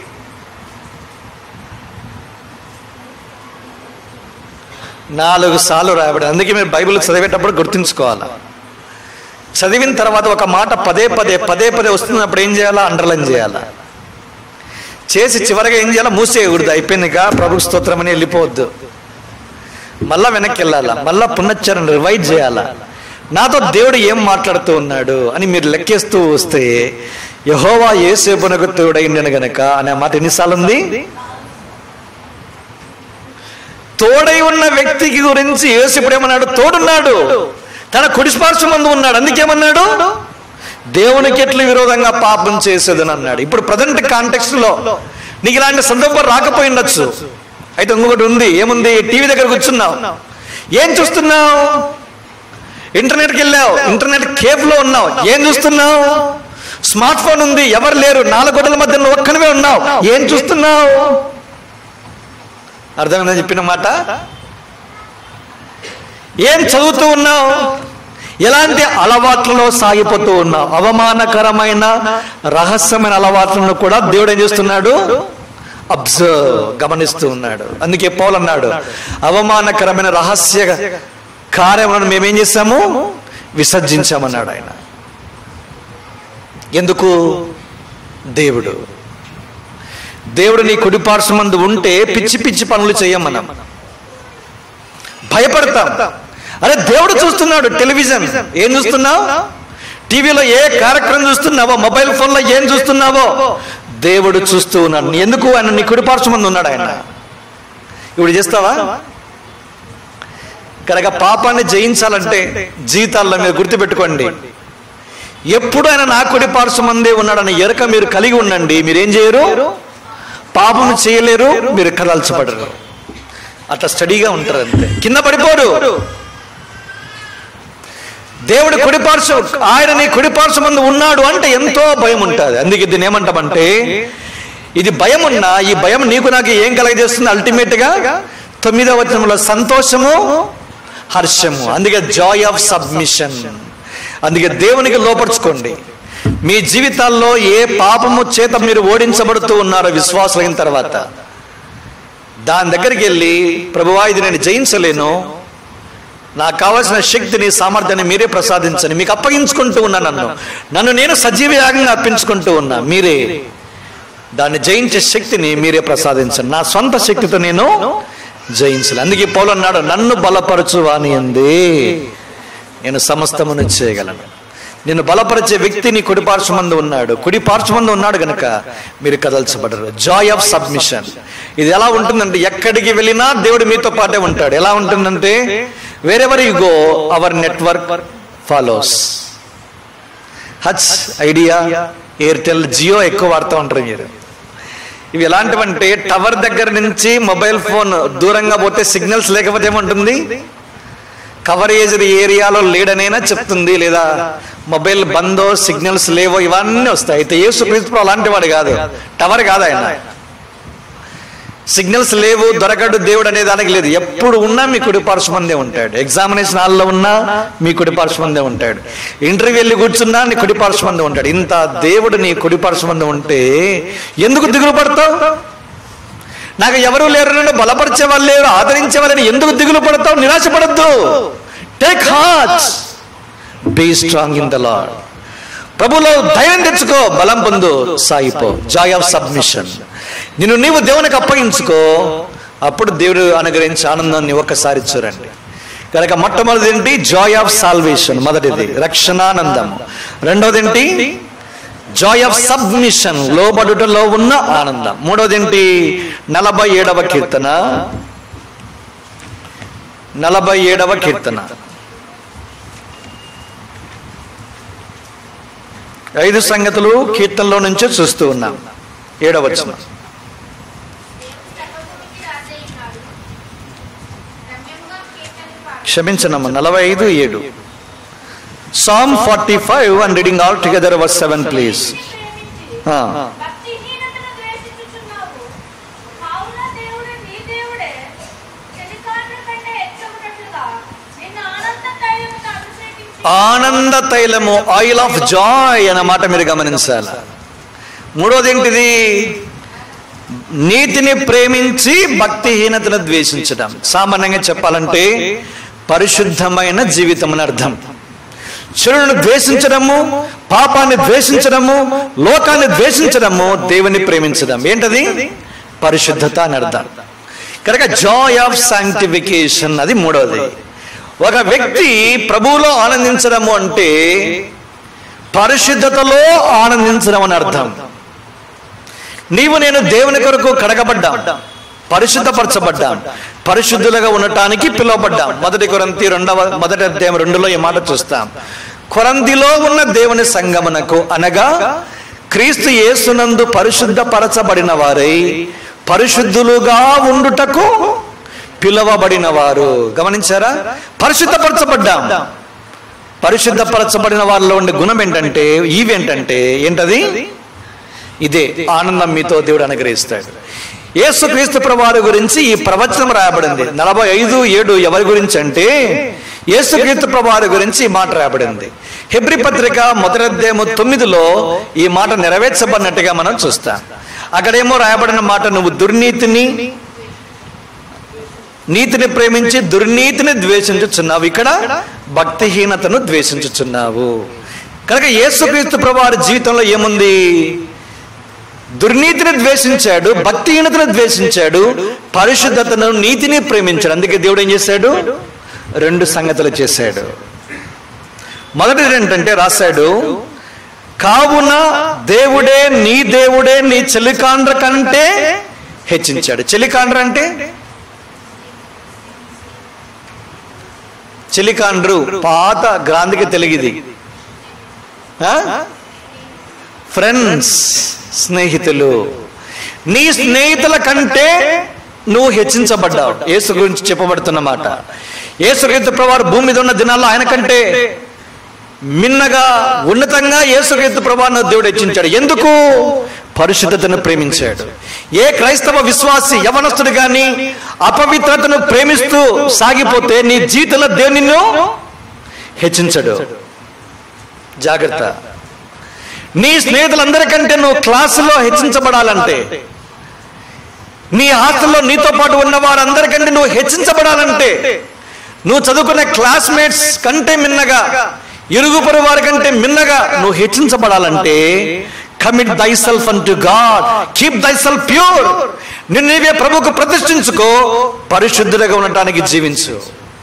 నాలుగు సార్లు రాయబడింది అందుకే మీరు బైబిల్ చదివేటప్పుడు గుర్తుంచుకోవాలి చదివిన తర్వాత ఒక మాట పదే పదే పదే పదే వస్తున్నప్పుడు ఏం చేయాలా అండర్లైన్ చేయాలా చేసి చివరిగా ఏం చేయాలా మూసేయకూడదు అయిపోయిందిగా ప్రభు స్తోత్రం అని వెళ్ళిపోవద్దు మళ్ళా వెనక్కి వెళ్ళాలా మళ్ళా పునశ్చరణ రివైజ్ చేయాలా నాతో దేవుడు ఏం మాట్లాడుతూ ఉన్నాడు అని మీరు లెక్కేస్తూ వస్తే యహోవా ఏసేపునకు తోడైండను గనక అనే మాట ఎన్నిసార్లు ఉంది తోడై ఉన్న వ్యక్తికి గురించి యేసుప్పుడు ఏమన్నాడు తోడున్నాడు తన కుడిస్పార్శ్వం ముందు ఉన్నాడు అందుకేమన్నాడు దేవునికి ఎట్లు విరోధంగా పాపం చేసేదని అన్నాడు ఇప్పుడు ప్రజెంట్ కాంటెక్స్ట్ లో నీకు ఇలాంటి సందర్భం రాకపోయి ఉండొచ్చు అయితే ఇంకొకటి ఉంది ఏముంది టీవీ దగ్గర కూర్చున్నావు ఏం చూస్తున్నావు ఇంటర్నెట్కి వెళ్ళావు ఇంటర్నెట్ కేఫ్ లో ఉన్నావు ఏం చూస్తున్నావు స్మార్ట్ ఫోన్ ఉంది ఎవరు లేరు నాలుగు గొడవల మధ్య నువ్వు ఒక్కనివే ఉన్నావు ఏం చూస్తున్నావు అర్థమైందని చెప్పిన మాట ఏం చదువుతూ ఉన్నావు ఎలాంటి అలవాట్లలో సాగిపోతూ ఉన్నావు అవమానకరమైన రహస్యమైన అలవాట్లను కూడా దేవుడు ఏం చేస్తున్నాడు అబ్జర్వ్ గమనిస్తూ ఉన్నాడు అందుకే పౌలు అన్నాడు అవమానకరమైన రహస్య కార్యములను మేమేం చేశాము విసర్జించామన్నాడు ఆయన ఎందుకు దేవుడు దేవుడు నీ కుడిపార్శ్వమందు ఉంటే పిచ్చి పిచ్చి పనులు చేయం మనం భయపడతాం అరే దేవుడు చూస్తున్నాడు టెలివిజన్ ఏం చూస్తున్నావు టీవీలో ఏ కార్యక్రమం చూస్తున్నావో మొబైల్ ఫోన్లో ఏం చూస్తున్నావో దేవుడు చూస్తూ ఉన్నాడు ఎందుకు ఆయన నీ కుడిపార్శ్వమందు ఉన్నాడు ఆయన ఇప్పుడు చేస్తావా కనుక పాపాన్ని జయించాలంటే జీవితాల్లో మీరు గుర్తుపెట్టుకోండి ఎప్పుడు ఆయన నా కుడి పార్శ్వమందే ఉన్నాడని ఎరక మీరు కలిగి ఉండండి మీరేం చేయరు పాపం చేయలేరు మీరు కదల్చబడరు అట్లా స్టడీగా ఉంటారు అంతే కింద పడిపోరు దేవుడు కుడిపార్శ్వ ఆయన నీ కుడిపార్శ్వమందు ఉన్నాడు అంటే ఎంతో భయం ఉంటుంది అందుకే దీన్ని ఏమంటామంటే ఇది భయం ఉన్నా ఈ భయం నీకు నాకు ఏం కలగజేస్తుంది అల్టిమేట్ గా తొమ్మిదవ వచనంలో సంతోషము హర్షము అందుకే జాయ్ ఆఫ్ సబ్మిషన్ అందుకే దేవునికి లోపరుచుకోండి మీ జీవితాల్లో ఏ పాపము చేత మీరు ఓడించబడుతూ ఉన్నారో విశ్వాసమైన తర్వాత దాని దగ్గరికి వెళ్ళి ప్రభువా ఇది నేను జయించలేను నాకు కావాల్సిన శక్తిని సామర్థ్యాన్ని మీరే ప్రసాదించండి మీకు అప్పగించుకుంటూ ఉన్నా నన్ను నన్ను నేను సజీవ యాగంగా అర్పించుకుంటూ ఉన్నా మీరే దాన్ని జయించే శక్తిని మీరే ప్రసాదించండి నా సొంత శక్తితో నేను జయించలే అందుకే పౌలు అన్నాడు నన్ను బలపరచు వాని అంది నేను సమస్తమును చేయగలను నేను బలపరిచే వ్యక్తి నీ కుడి పార్శ్వమందు ఉన్నాడు కుడి పార్శ్వమందు ఉన్నాడు గనక మీరు కదల్చబడరు జాయ్ ఆఫ్ సబ్మిషన్ ఇది ఎలా ఉంటుందంటే ఎక్కడికి వెళ్ళినా దేవుడు మీతో పాటే ఉంటాడు ఎలా ఉంటుందంటే wherever you go our network follows Hutch Idea Airtel Jio ఎక్కువ వాడుతూ ఉంటారు మీరు ఇవి ఎలాంటివంటే టవర్ దగ్గర నుంచి మొబైల్ ఫోన్ దూరంగా పోతే సిగ్నల్స్ లేకపోతే ఏముంటుంది కవరేజ్ ఏరియాలో లేడనైనా చెప్తుంది లేదా మొబైల్ బందో సిగ్నల్స్ లేవో ఇవన్నీ వస్తాయి అయితే యేసు క్రీస్తు అలాంటి వాడు కాదు టవర్ కాదు ఆయన సిగ్నల్స్ లేవు దొరకడు దేవుడు అనే దానికి లేదు ఎప్పుడు ఉన్నా మీ కుడి పార్శ్వమందే ఉంటాడు ఎగ్జామినేషన్ హాల్లో ఉన్నా మీ కుడి పార్శ్వమందే ఉంటాడు ఇంటర్వ్యూ వెళ్ళి కూర్చున్నా నీ కుడి పార్శ్వమందే ఉంటాడు ఇంత దేవుడు నీ కుడి పార్శ్వమందే ఉంటే ఎందుకు దిగులు పడతావు నాకు ఎవరు లేరు నన్ను బలపరిచే వాళ్ళు లేరు ఆదరించే వాళ్ళని ఎందుకు దిగులు పడతావు నిరాశపడద్దు take heart be strong in the Lord ప్రభులో ధైర్యం తెచ్చుకో బలం పొందు సాయిపో జాయ్ ఆఫ్ సబ్మిషన్ నిన్ను నీవు దేవునికి అప్పగించుకో అప్పుడు దేవుడు అనుగ్రహించే ఆనందాన్ని ఒక్కసారి చూడండి కనుక మొట్టమొదటి ఏంటి జాయ్ ఆఫ్ సాల్వేషన్ మొదటిది రక్షణానందం రెండోది ఏంటి జాయ్ ఆఫ్ సబ్మిషన్ లోబడుటలో ఉన్న ఆనందం మూడోది ఏంటి నలభై ఏడవ కీర్తన నలభై ఏడవ కీర్తన ఐదు సంగతులు కీర్తనలో నుంచే చూస్తూ ఉన్నాం ఏడవచనం దేవుడు సర్వభూమికి రాజై ఉన్నాడు రమ్యంగా కీర్తనలు పాడు క్షమించనమ్మ నలభై ఐదు ఏడు psalm forty five and reading all together verse seven please ప్రేమించి భక్తిహీనతను ద్వేషించుచున్నావు కావున దేవుడు నీ దేవుడే చెలికాండ్ర కంటే హెచ్చమునట్లుగా నిన్ను ఆనంద తైలముతో అభిషేకించి ఆనంద తైలము ఆయిల్ ఆఫ్ జాయ్ అన్న మాట మీరు గమనించాలి మూడోది ఏంటిది నీతిని ప్రేమించి భక్తిహీనతను ద్వేషించడం సామాన్యంగా చెప్పాలంటే పరిశుద్ధమైన జీవితం అని అర్థం చెడును ద్వేషించడము పాపాన్ని ద్వేషించడము లోకాన్ని ద్వేషించడము దేవుని ప్రేమించడం ఏంటది పరిశుద్ధత అని అర్థం కనుక జాయ్ ఆఫ్ సాంక్టిఫికేషన్ అది మూడోది ఒక వ్యక్తి ప్రభువులో ఆనందించడము అంటే పరిశుద్ధతలో ఆనందించడం అని అర్థం నీవు నేను దేవుని కొరకు కడగబడ్డాం పరిశుద్ధపరచబడ్డాం పరిశుద్ధులుగా ఉండటానికి పిలువబడ్డాం మొదటి కొరంతి రెండవ మొదటి అధ్యాయం రెండులో ఈ మాట చూస్తాం కొరంతిలో ఉన్న దేవుని సంగమనకు అనగా క్రీస్తు యేసునందు పరిశుద్ధపరచబడిన వారై పరిశుద్ధులుగా ఉండుటకు పిలువబడిన వారు గమనించారా పరిశుద్ధపరచబడ్డాం పరిశుద్ధపరచబడిన వారిలో ఉండే గుణం ఏంటంటే ఈవేంటంటే ఏంటది ఇదే ఆనందం మీతో దేవుడు అనుగ్రహిస్తాడు యేసుక్రీస్తు ప్రభువారి గురించి ఈ ప్రవచనం రాయబడింది నలభై ఐదు ఏడు ఎవరి గురించి అంటే యేసుక్రీస్తు ప్రభువారి గురించి ఈ మాట రాయబడింది హెబ్రి పత్రిక మొదటి అధ్యాయము తొమ్మిదిలో ఈ మాట నెరవేర్చబడినట్టుగా మనం చూస్తాం అక్కడేమో రాయబడిన మాట నువ్వు దుర్నీతిని నీతిని ప్రేమించి దుర్నీతిని ద్వేషించుచున్నావు ఇక్కడ భక్తిహీనతను ద్వేషించుచున్నావు కనుక యేసుక్రీస్తు ప్రభువారి జీవితంలో ఏముంది దుర్నీతిని ద్వేషించాడు భక్తిహీనతను ద్వేషించాడు పరిశుద్ధతను నీతిని ప్రేమించాడు అందుకే దేవుడు ఏం చేశాడు రెండు సంగతులు చేశాడు మొదటిది ఏంటంటే రాశాడు కావున దేవుడే నీ దేవుడే నీ చెలికాండ్ర కంటే హెచ్చించాడు చెలికాండ్ర అంటే చెలికాండ్రు పాత గ్రాంధిక తెలుగుది ఫ్రెండ్స్ స్నేహితులు నీ స్నేహితుల కంటే నువ్వు హెచ్చించబడ్డావు యేసు గురించి చెప్పబడుతున్న మాట యేసుక్రీస్తు ప్రభువారు భూమి మీద ఉన్న దినాల్లో ఆయన కంటే మిన్నగా ఉన్నతంగా యేసుక్రీస్తు ప్రభువారు దేవుడు హెచ్చించాడు ఎందుకు పరిశుద్ధతను ప్రేమించాడు ఏ క్రైస్తవ విశ్వాసి యవనస్తుడు గాని అపవిత్రతను ప్రేమిస్తూ సాగిపోతే నీ జీవితంలో దేవుని నిన్ను హెచ్చించడు జాగ్రత్త నీ స్నేహితులందరికంటే నువ్వు క్లాసులో హెచ్చించబడాలంటే నీ హాస్టల్లో నీతో పాటు ఉన్న వారందరికంటే నువ్వు హెచ్చించబడాలంటే నువ్వు చదువుకునే క్లాస్మేట్స్ కంటే మిన్నగా ఇరుగు పొరుగు వారి కంటే మిన్నగా నువ్వు హెచ్చించబడాలంటే commit thyself unto God keep thyself pure నిన్ను నీవే ప్రభుకు ప్రతిష్ఠించుకో పరిశుద్ధులుగా ఉండటానికి జీవించు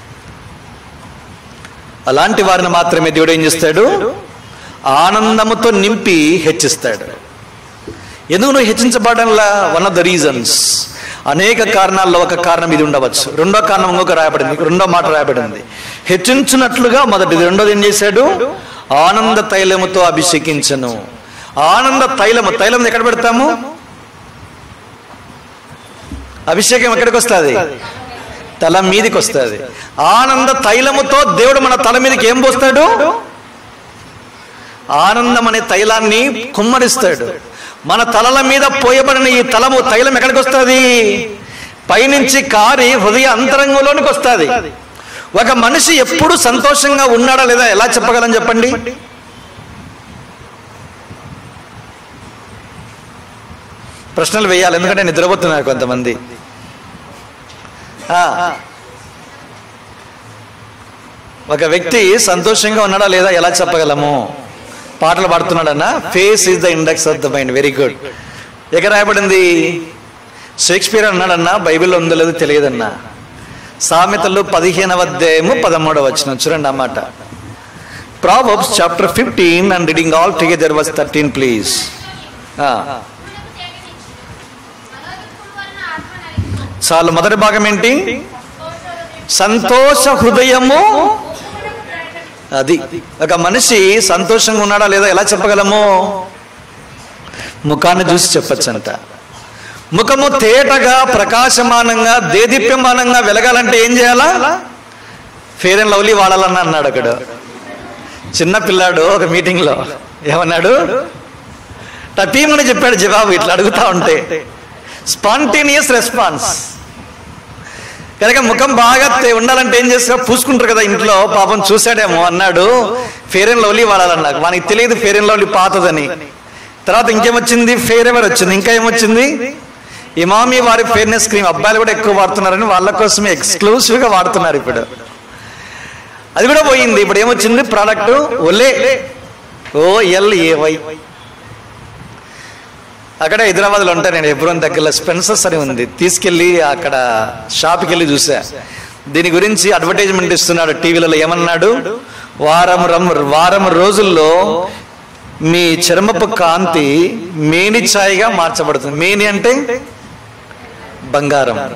అలాంటి వారిని మాత్రమే దేవుడు ఏం చేస్తాడు ఆనందముతో నింపి హెచ్చిస్తాడు ఎందుకు నువ్వు హెచ్చించబడంలా వన్ ఆఫ్ ద రీజన్స్ అనేక కారణాల్లో ఒక కారణం ఇది ఉండవచ్చు రెండో కారణం ఇంకొక రాయబడింది రెండో మాట రాయబడింది హెచ్చించినట్లుగా మొదటిది రెండోది ఏం చేశాడు ఆనంద తైలముతో అభిషేకించను ఆనంద తైలము తైలం ఎక్కడ పెడతాము అభిషేకం ఎక్కడికి వస్తుంది తల మీదికి వస్తుంది ఆనంద తైలముతో దేవుడు మన తల మీదకి ఏం పోస్తాడు ఆనందం అనే తైలాన్ని కుమ్మరిస్తాడు మన తలల మీద పోయబడిన ఈ తలము తైలం ఎక్కడికి వస్తుంది పైనుంచి కారి హృదయ అంతరంగంలోనికి వస్తుంది ఒక మనిషి ఎప్పుడు సంతోషంగా ఉన్నాడా లేదా ఎలా చెప్పగలం చెప్పండి ప్రశ్నలు వేయాలి ఎందుకంటే నిద్రపోతున్నారు కొంతమంది ఆ. ఒక వ్యక్తి సంతోషంగా ఉన్నాడా లేదా ఎలా చెప్పగలము పాటలు పాడుతున్నాడన్నా face is the index of the mind very good ఎక్కడ రాయబడింది షేక్స్పియర్ అన్నాడన్నా బైబిల్లో ఉందో లేదో తెలియదన్నా సామెతలు పదిహేనవ అధ్యాయము పదమూడవ వచ్చిన చూడండి అన్నమాట Proverbs chapter fifteen and reading all together verse thirteen please మనకు తెగనిచ్చు మనోదుఃఖం వలన ఆత్మ నలిగిపోతుంది చాలు మొదటి భాగం ఏంటి సంతోష హృదయము అది ఒక మనిషి సంతోషంగా ఉన్నాడా లేదా ఎలా చెప్పగలము ముఖాన్ని చూసి చెప్పచ్చంట ముఖము తేటగా ప్రకాశమానంగా దేదీప్యమానంగా వెలగాలంటే ఏం చేయాలా ఫేర్ అండ్ లవ్లీ వాడాలని అన్నాడు అక్కడ చిన్న పిల్లాడు ఒక మీటింగ్ లో ఏమన్నాడు టటీమని చెప్పాడు జవాబు ఇట్లా అడుగుతా ఉంటే స్పాంటేనియస్ రెస్పాన్స్ కనుక ముఖం బాగా తే- ఉండాలంటే ఏం చేస్తారు పూసుకుంటారు కదా ఇంట్లో పాపం చూశాడేమో అన్నాడు ఫేర్ అండ్ లవ్లీ వాడాలన్నాడు వానికి తెలియదు ఫేర్ అండ్ లవ్లీ పాతదని తర్వాత ఇంకేమొచ్చింది ఫేర్ ఎవర్ వచ్చింది ఇంకా ఏమొచ్చింది ఇమామి వారి ఫేర్నెస్ క్రీమ్ అబ్బాయిలు కూడా ఎక్కువ వాడుతున్నారని వాళ్ళ కోసమే ఎక్స్క్లూసివ్ గా వాడుతున్నారు ఇప్పుడు అది కూడా పోయింది ఇప్పుడు ఏమొచ్చింది ప్రోడక్ట్ ఒలే ఓ ఎల్ ఏ వై అక్కడ హైదరాబాద్ లో ఉంటాను నేను ఎబ్రోన్ దగ్గరలో స్పెన్సర్స్ అని ఉంది తీసుకెళ్లి అక్కడ షాప్కి వెళ్ళి చూసా దీని గురించి అడ్వర్టైజ్మెంట్ ఇస్తున్నాడు టీవీలలో ఏమన్నాడు వారం రమ్ వారం రోజుల్లో మీ చర్మపు కాంతి మేని ఛాయగా మార్చబడుతుంది మేని అంటే బంగారం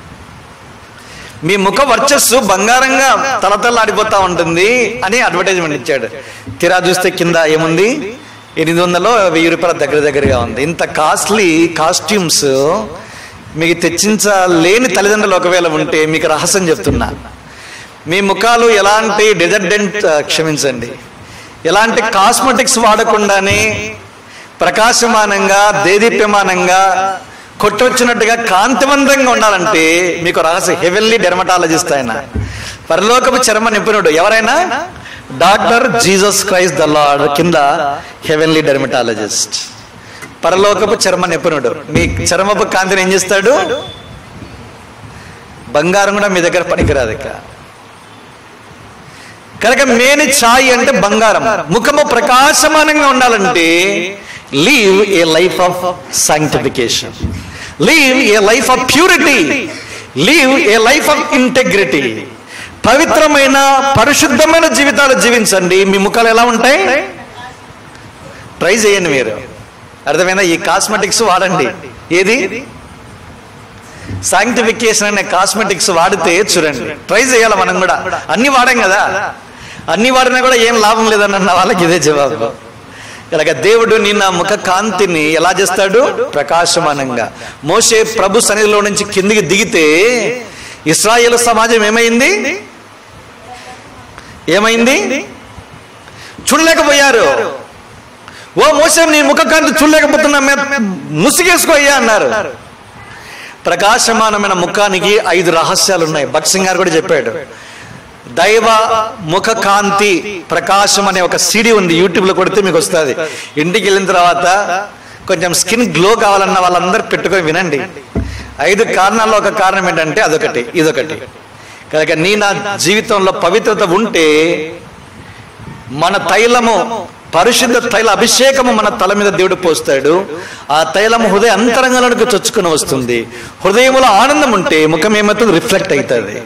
మీ ముఖ వర్చస్సు బంగారంగా తలతల్లాడిపోతా ఉంటుంది అని అడ్వర్టైజ్మెంట్ ఇచ్చాడు తీరా చూస్తే కింద ఏముంది ఎనిమిది వందలు వెయ్యి రూపాయల దగ్గర దగ్గరగా ఉంది ఇంత కాస్ట్లీ కాస్ట్యూమ్స్ మీకు తెచ్చించలేని తల్లిదండ్రులు ఒకవేళ ఉంటే మీకు రహస్యం చెప్తున్నా మీ ముఖాలు ఎలాంటి డిజర్డెంట్ క్షమించండి ఎలాంటి కాస్మెటిక్స్ వాడకుండానే ప్రకాశమానంగా దేదీప్యమానంగా కొట్టొచ్చినట్టుగా కాంతివంతంగా ఉండాలంటే మీకు రహస్య హెవెన్లీ డెర్మటాలజిస్ట్ ఆయన పరలోకపు చర్మ నిపుణుడు ఎవరైనా doctor Jesus Christ the Lord కింద హెవెన్లీ డెర్మటాలజిస్ట్ పరలోకపు చర్మ నిపుణుడు మీ చర్మపు కాంతిని ఏం చేస్తాడు బంగారం కూడా మీ దగ్గర పనికిరాదు ఇక కనుక మేని ఛాయ్ అంటే బంగారం ముఖము ప్రకాశమానంగా ఉండాలంటే live a life of sanctification live a life of purity live a life of integrity పవిత్రమైన పరిశుద్ధమైన జీవితాలు జీవించండి మీ ముఖాలు ఎలా ఉంటాయి ట్రై చేయండి మీరు అర్థమైనా ఈ కాస్మెటిక్స్ వాడండి ఏది సాంక్టిఫికేషన్ అనే కాస్మెటిక్స్ వాడితే చూడండి ట్రై చేయాలి మనం కూడా అన్ని వాడాం కదా అన్ని వాడినా కూడా ఏం లాభం లేదన్న వాళ్ళకి ఇదే జవాబు ఇలాగ దేవుడు నిన్న ముఖ కాంతిని ఎలా చేస్తాడు ప్రకాశమానంగా మోసే ప్రభు సన్నిధిలో నుంచి కిందికి దిగితే ఇస్రాయేల్ సమాజం ఏమైంది ఏమైంది చూడలేకపోయారు ఓ మోసే నీ ముఖ కాంతి చూడలేకపోతున్నా ముసిగేసుకోయ్యా అన్నారు ప్రకాశమానమైన ముఖానికి ఐదు రహస్యాలు ఉన్నాయి భట్ సింగ్ గారు కూడా చెప్పాడు దైవ ముఖ కాంతి ప్రకాశం అనే ఒక సిడి ఉంది యూట్యూబ్ లో కొడితే మీకు వస్తుంది ఇంటికి వెళ్ళిన తర్వాత కొంచెం స్కిన్ గ్లో కావాలన్న వాళ్ళందరూ పెట్టుకొని వినండి ఐదు కారణాల్లో ఒక కారణం ఏంటంటే అదొకటి ఇదొకటి కనుక నీ నా జీవితంలో పవిత్రత ఉంటే మన తైలము పరిశుద్ధ తైల అభిషేకము మన తల మీద దేవుడు పోస్తాడు ఆ తైలము హృదయ అంతరంగంలోకి చొచ్చుకుని వస్తుంది హృదయములో ఆనందం ఉంటే ముఖం ఏమవుతుంది రిఫ్లెక్ట్ అవుతుంది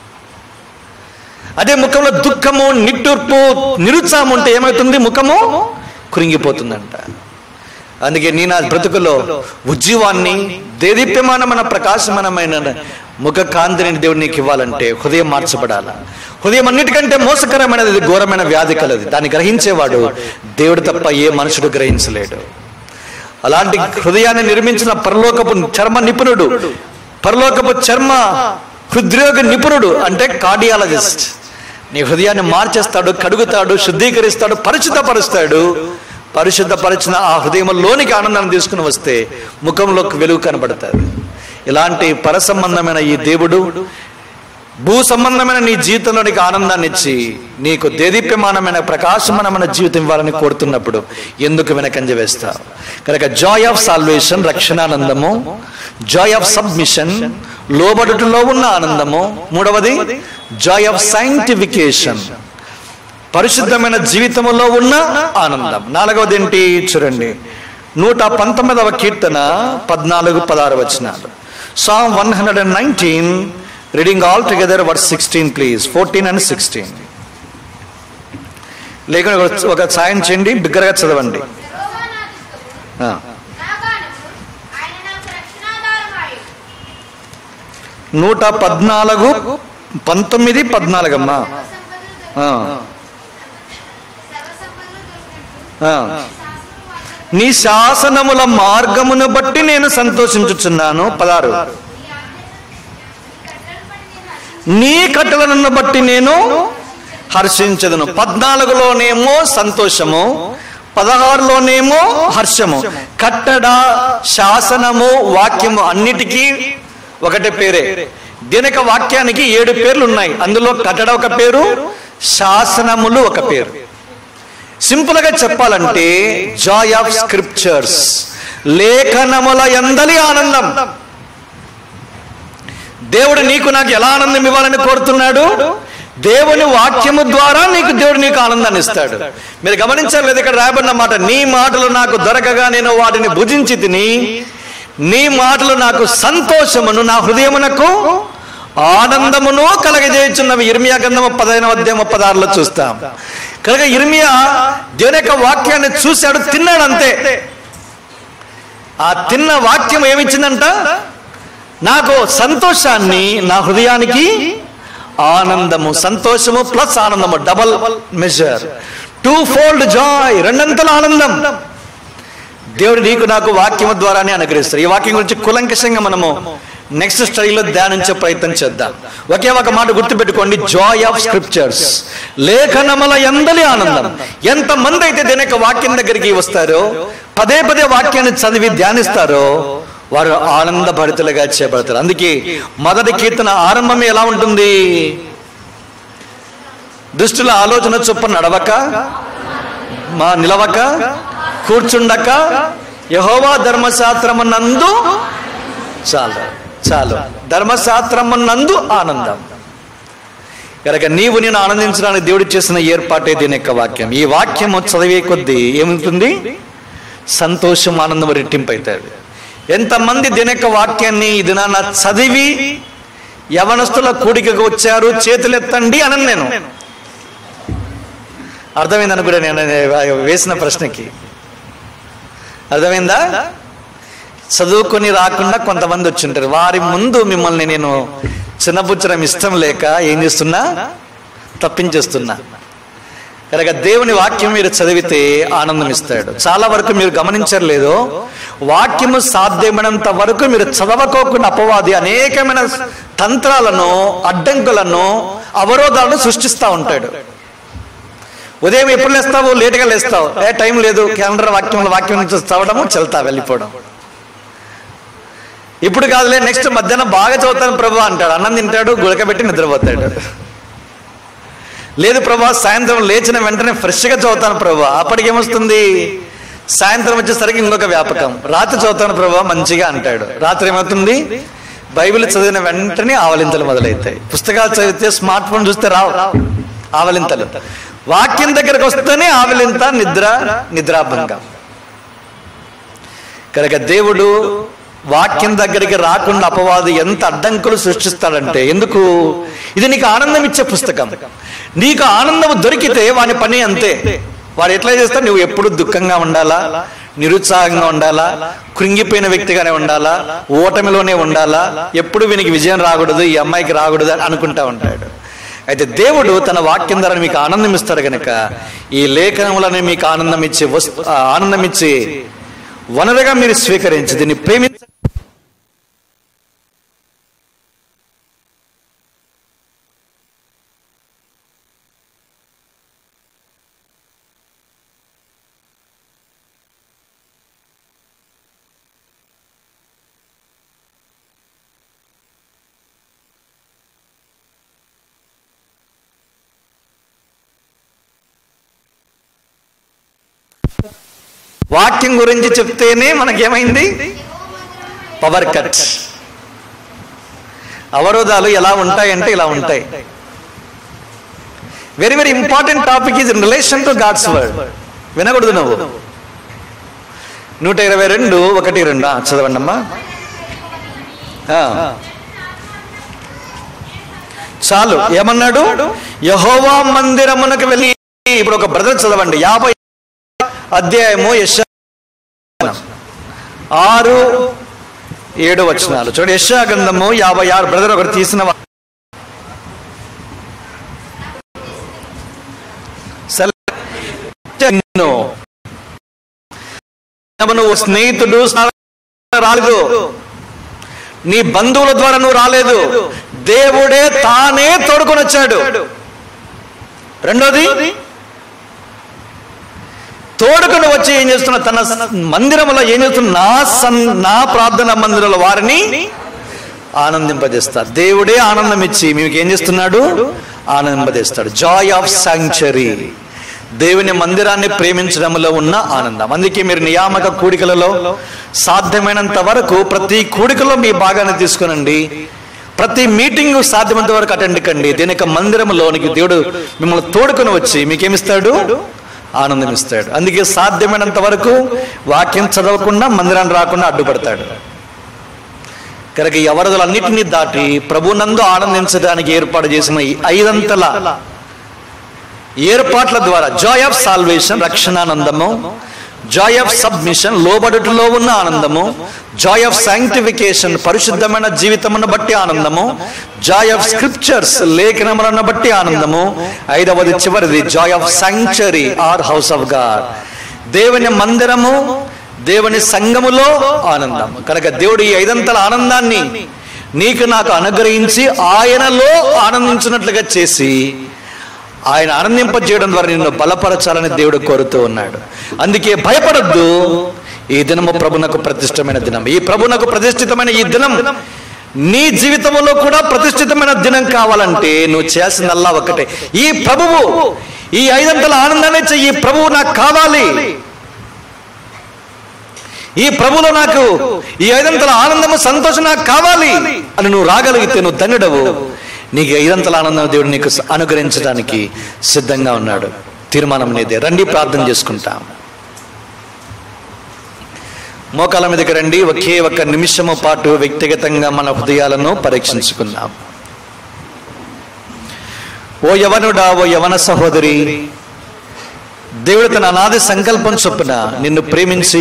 అదే ముఖంలో దుఃఖము నిట్టూర్పు నిరుత్సాహం ఉంటే ఏమవుతుంది ముఖము కురింగిపోతుందంట అందుకే నీ నా బ్రతుకులో ఉజ్జీవాన్ని దేదీప్యమానమైన ప్రకాశమానమైన ముఖ కాంతిని దేవుడు నీకు ఇవ్వాలంటే హృదయం మార్చబడాల హృదయం అన్నిటికంటే మోసకరమైనది ఘోరమైన వ్యాధి కలది దాన్ని గ్రహించేవాడు దేవుడు తప్ప ఏ మనుషుడు గ్రహించలేడు అలాంటి హృదయాన్ని నిర్మించిన పరలోకపు చర్మ నిపుణుడు పరలోకపు చర్మ హృద్రోగ నిపుణుడు అంటే కార్డియాలజిస్ట్ నీ హృదయాన్ని మార్చేస్తాడు కడుగుతాడు శుద్ధీకరిస్తాడు పరిశుద్ధపరుస్తాడు పరిశుద్ధపరిచిన ఆ హృదయంలోనికి ఆనందాన్ని తీసుకుని వస్తే ముఖంలోకి వెలుగు కనబడుతుంది ఇలాంటి పరసంబంధమైన ఈ దేవుడు భూ సంబంధమైన నీ జీవితంలో నీకు ఆనందాన్ని ఇచ్చి నీకు దేదీప్యమానమైన ప్రకాశమానమైన జీవితం ఇవ్వాలని కోరుతున్నప్పుడు ఎందుకు వెనకంజ వేస్తావు కనుక జాయ్ ఆఫ్ సాల్వేషన్ రక్షణానందము జాయ్ ఆఫ్ సబ్మిషన్ లోబడుటలో ఉన్న ఆనందము మూడవది జాయ్ ఆఫ్ సైంటిఫికేషన్ పరిశుద్ధమైన జీవితంలో ఉన్న ఆనందం నాలుగవది ఏంటి చూడండి నూట పంతొమ్మిదవ కీర్తన పద్నాలుగు పదహారు వచనాలు psalm one hundred and nineteen reading all together verse sixteen please fourteen and sixteen లేకుండా ఒక- ఒక సాయం చేయండి బిగ్గరగా చదవండి యెహోవా నా దుఃఖము, ఆ. నా గానము, ఆయన నాకు రక్షణాధారమాయెను. నూట పద్నాలుగు పంతొమ్మిది పద్నాలుగమ్మా సర్వసంపదలు ఆ, దొరికినట్టు, సర్వసంపదలు దొరికినట్టు, ఆ. శాసనము వాక్యము నీ శాసనముల మార్గమును బట్టి నేను సంతోషించుచున్నాను పదారు నీ ఆజ్ఞలను- నీ కట్టడలు బట్టి నేను హర్షించి నీ కట్టలను బట్టి నేను హర్షించదును పద్నాలుగులోనేమో సంతోషము పదహారులోనేమో హర్షము కట్టడ శాసనము వాక్యము అన్నిటికీ ఒకటే పేరే దీనిక వాక్యానికి ఏడు పేర్లు ఉన్నాయి అందులో కట్టడ ఒక పేరు శాసనములు ఒక పేరు సింపుల్ గా చెప్పాలంటే జాయ్ ఆఫ్ స్క్రిప్చర్స్ లేఖనముల ఎందలి ఆనందం దేవుడు నీకు నాకు ఎలా ఆనందం ఇవ్వాలని కోరుతున్నాడు దేవుని వాక్యము ద్వారా నీకు దేవుడు నీకు ఆనందాన్ని ఇస్తాడు మీరు గమనించారు లేదు ఇక్కడ రాయబడిన మాట నీ మాటలు నాకు దొరకగా నేను వాటిని భుజించి తిని నీ మాటలు నాకు సంతోషమును నా హృదయమునకు ఆనందమును కలగజేయుచున్నవి ఇర్మియా గ్రంథము పదహైనవ అధ్యాయం పదారులో చూస్తాం కనుక ఇర్మియా దేవుని యొక్క వాక్యాన్ని చూశాడు తిన్నాడు అంతే ఆ తిన్న వాక్యం ఏమిచ్చిందంట నాకు సంతోషాన్ని నా హృదయానికి ఆనందము సంతోషము ప్లస్ ఆనందము double measure twofold joy రెండంతల ఆనందం దేవుడు నీకు నాకు వాక్యము ద్వారానే అనుగ్రహిస్తారు ఈ వాక్యం గురించి కులంకషంగా మనము నెక్స్ట్ స్టడీలో ధ్యానించే ప్రయత్నం చేద్దాం ఒకే ఒక మాట గుర్తుపెట్టుకోండి జాయ్ ఆఫ్ స్క్రిప్చర్స్ లేఖనముల ఎందలి ఆనందం ఎంత మంది అయితే దీని యొక్క వాక్యం దగ్గరికి వస్తారో పదే పదే వాక్యాన్ని చదివి ధ్యానిస్తారో వారు ఆనందభరితులుగా చేపడతారు అందుకే మొదటి కీర్తన ఆరంభమే ఎలా ఉంటుంది దుష్టుల ఆలోచన చొప్పున నడవక మా నిలవక కూర్చుండక యహోవా ధర్మశాస్త్రమునందు చాలు చాలు ధర్మశాస్త్రమునందు ఆనందం కనుక నీవు నేను ఆనందించడానికి దేవుడు చేసిన ఏర్పాటే దీని యొక్క వాక్యం ఈ వాక్యము చదివే కొద్దీ ఏముంటుంది సంతోషం ఆనందం రెట్టింపు అవుతుంది ఎంతమంది దీని యొక్క వాక్యాన్ని ఈ దినాన చదివి యవనస్తుల కూడికకు వచ్చారు చేతులెత్తండి అనను నేను అర్థమైందని కూడా నేను వేసిన ప్రశ్నకి అర్థమైందా చదువుకొని రాకుండా కొంతమంది వచ్చింటారు వారి ముందు మిమ్మల్ని నేను చిన్నపుచ్చడం ఇష్టం లేక ఏం చేస్తున్నా తప్పించేస్తున్నా కనుక దేవుని వాక్యం మీరు చదివితే ఆనందం ఇస్తాడు చాలా వరకు మీరు గమనించరు లేదో వాక్యము సాధ్యమైనంత వరకు మీరు చదవకోకుండా అపవాది అనేకమైన తంత్రాలను అడ్డంకులను అవరోధాలను సృష్టిస్తూ ఉంటాడు ఉదయం ఎప్పుడు లేస్తావు లేటుగా లేస్తావు ఏ టైం లేదు క్యాలెండర్ వాక్యంలో వాక్యం నుంచి చదవడము చెల్తా వెళ్ళిపోవడం ఇప్పుడు కాదులే నెక్స్ట్ మధ్యాహ్నం బాగా చదువుతాను ప్రభు అంటాడు అన్నం తింటాడు గుడకబెట్టి నిద్రపోతాడు లేదు ప్రభా సాయంత్రం లేచిన వెంటనే ఫ్రెష్గా చదువుతాను ప్రభా అప్పటికి ఏమొస్తుంది సాయంత్రం వచ్చేసరికి ఇంకొక వ్యాపకం రాత్రి చదువుతాను ప్రభా మంచిగా అంటాడు రాత్రి ఏమవుతుంది బైబిల్ చదివిన వెంటనే ఆవలింతలు మొదలవుతాయి పుస్తకాలు చదివితే స్మార్ట్ ఫోన్ చూస్తే రావు ఆవలింతలు వాక్యం దగ్గరకు వస్తేనే ఆవలింత నిద్ర నిద్రాభంగం కనుక దేవుడు వాక్యం దగ్గరికి రాకుండా అపవాదు ఎంత అడ్డంకులు సృష్టిస్తాడంటే ఎందుకు ఇది నీకు ఆనందం ఇచ్చే పుస్తకం నీకు ఆనందం దొరికితే వాని పని అంతే వాడు ఎట్లా చేస్తాడు నువ్వు ఎప్పుడు దుఃఖంగా ఉండాలా నిరుత్సాహంగా ఉండాలా కృంగిపోయిన వ్యక్తిగానే ఉండాలా ఓటమిలోనే ఉండాలా ఎప్పుడు వీనికి విజయం రాకూడదు ఈ అమ్మాయికి రాకూడదు అని అనుకుంటా ఉంటాడు అయితే దేవుడు తన వాక్యం ద్వారా మీకు ఆనందం ఇస్తాడు కనుక ఈ లేఖనములను మీకు ఆనందం ఇచ్చే వస్తు ఆ, ఆనందం ఇచ్చే వనరుగా మీరు స్వీకరించి దీన్ని ప్రేమి వాక్యం గురించి చెప్తేనే మనకేమైంది పవర్ కట్ అవరోధాలు ఎలా ఉంటాయంటే ఇలా ఉంటాయి very very important topic is in relation to God's word వినకూడదు నువ్వు నూట ఇరవై రెండు ఒకటి రెండు ఆ, చదవండి అమ్మా ఆ. చాలు ఏమన్నాడు యహోవా మందిరమునకు వెళ్ళి ఇప్పుడు ఒక బ్రదర్ చదవండి యాభై అధ్యాయము యశ ఆరు ఏడు వచనాలు చూడండి యశా గ్రంథము యాభై ఆరు బ్రదర్ ఒకటి తీసిన వా- సెల- నిన్ను నువ్వు స్నేహితుడు రాలేదు నీ బంధువుల ద్వారా నువ్వు రాలేదు దేవుడే తానే తోడుకొని వచ్చాడు రెండోది తోడుకొని వచ్చి ఏం చేస్తున్న తన మందిరంలో ఏం చేస్తున్న నా సన్ నా ప్రార్థన మందిరంలో వారిని ఆనందింపజేస్తా దేవుడే ఆనందం ఇచ్చి మీకు ఏం చేస్తున్నాడు ఆనందింపజేస్తాడు జాయ్ ఆఫ్ సాంక్చరీ దేవుని మందిరాన్ని ప్రేమించడంలో ఉన్న ఆనందం అందుకే మీరు నియామక కూడికలలో సాధ్యమైనంత వరకు ప్రతి కూడికలో మీ భాగాన్ని తీసుకునండి ప్రతి మీటింగ్ సాధ్యమైనంత వరకు అటెండ్ కండి దీని యొక్క మందిరంలోనికి దేవుడు మిమ్మల్ని తోడుకొని వచ్చి మీకేమిస్తాడు ఆనందం ఇస్తాడు అందుకే సాధ్యమైనంత వరకు వాక్యం చదవకుండా మందిరాన్ని రాకుండా అడ్డుపడతాడు కనుక ఈ అవరదలన్నిటినీ దాటి ప్రభునందు ఆనందించడానికి ఏర్పాటు చేసిన ఈ ఐదంతల ఏర్పాట్ల ద్వారా జాయ్ ఆఫ్ సాల్వేషన్ రక్షణానందము జాయ్ ఆఫ్ సబ్మిషన్ లోబడుటలో ఉన్న ఆనందము జాయ్ ఆఫ్ సాంక్టిఫికేషన్ పరిశుద్ధమైన జీవితమును బట్టి ఆనందము జాయ్ ఆఫ్ స్క్రిప్చర్స్ లేఖనములను బట్టి ఆనందము ఐదవది చివరిది joy of sanctuary or house of God దేవుని మందిరము దేవుని సంఘములో ఆనందం కనుక దేవుడు ఈ ఐదంతల ఆనందాన్ని నీకు నాకు అనుగ్రహించి ఆయనలో ఆనందించినట్లుగా చేసి ఆయన ఆనందింపజేయడం ద్వారా నిన్ను బలపరచాలని దేవుడు కోరుతూ ఉన్నాడు అందుకే భయపడద్దు ఈ దినము ప్రభునకు ప్రతిష్టమైన దినం ఈ ప్రభునకు ప్రతిష్ఠితమైన ఈ దినం నీ జీవితంలో కూడా ప్రతిష్ఠితమైన దినం కావాలంటే నువ్వు చేయాల్సిందల్లా ఒకటే ఈ ప్రభువు ఈ ఐదంతల ఆనందాన్ని చెయ్యి ఈ ప్రభువు నాకు కావాలి ఈ ప్రభులో నాకు ఈ ఐదంతల ఆనందము సంతోషం నాకు కావాలి అని నువ్వు రాగలిగితే నువ్వు ధన్యుడవు నీకు ఐదంతల ఆనందం దేవుడు నీకు అనుగ్రహించడానికి సిద్ధంగా ఉన్నాడు తీర్మానం నీదే రండి ప్రార్థన చేసుకుంటాం మోకాల మీదకి రండి ఒకే ఒక్క నిమిషము పాటు వ్యక్తిగతంగా మన హృదయాలను పరీక్షించుకుందాం ఓ యవనుడా ఓ యవన సహోదరి దేవుడు తన అనాది సంకల్పం చొప్పున నిన్ను ప్రేమించి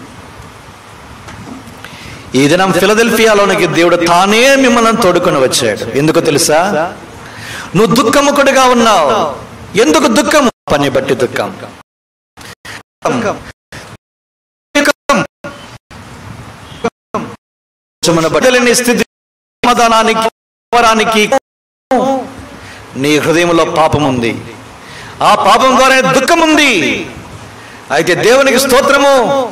ఈ దినం ఫిలదెల్ఫియాలోనికి దేవుడు తానే మిమ్మల్ని తోడుకొని వచ్చాడు ఎందుకు తెలుసా నువ్వు దుఃఖముకుడిగా ఉన్నావు ఎందుకు దుఃఖం పని బట్టి దుఃఖం మన బట్టలేని స్థితి సమాధానానికి వరానికి నీ హృదయంలో పాపం ఉంది ఆ పాపం ద్వారా దుఃఖం ఉంది అయితే దేవునికి స్తోత్రము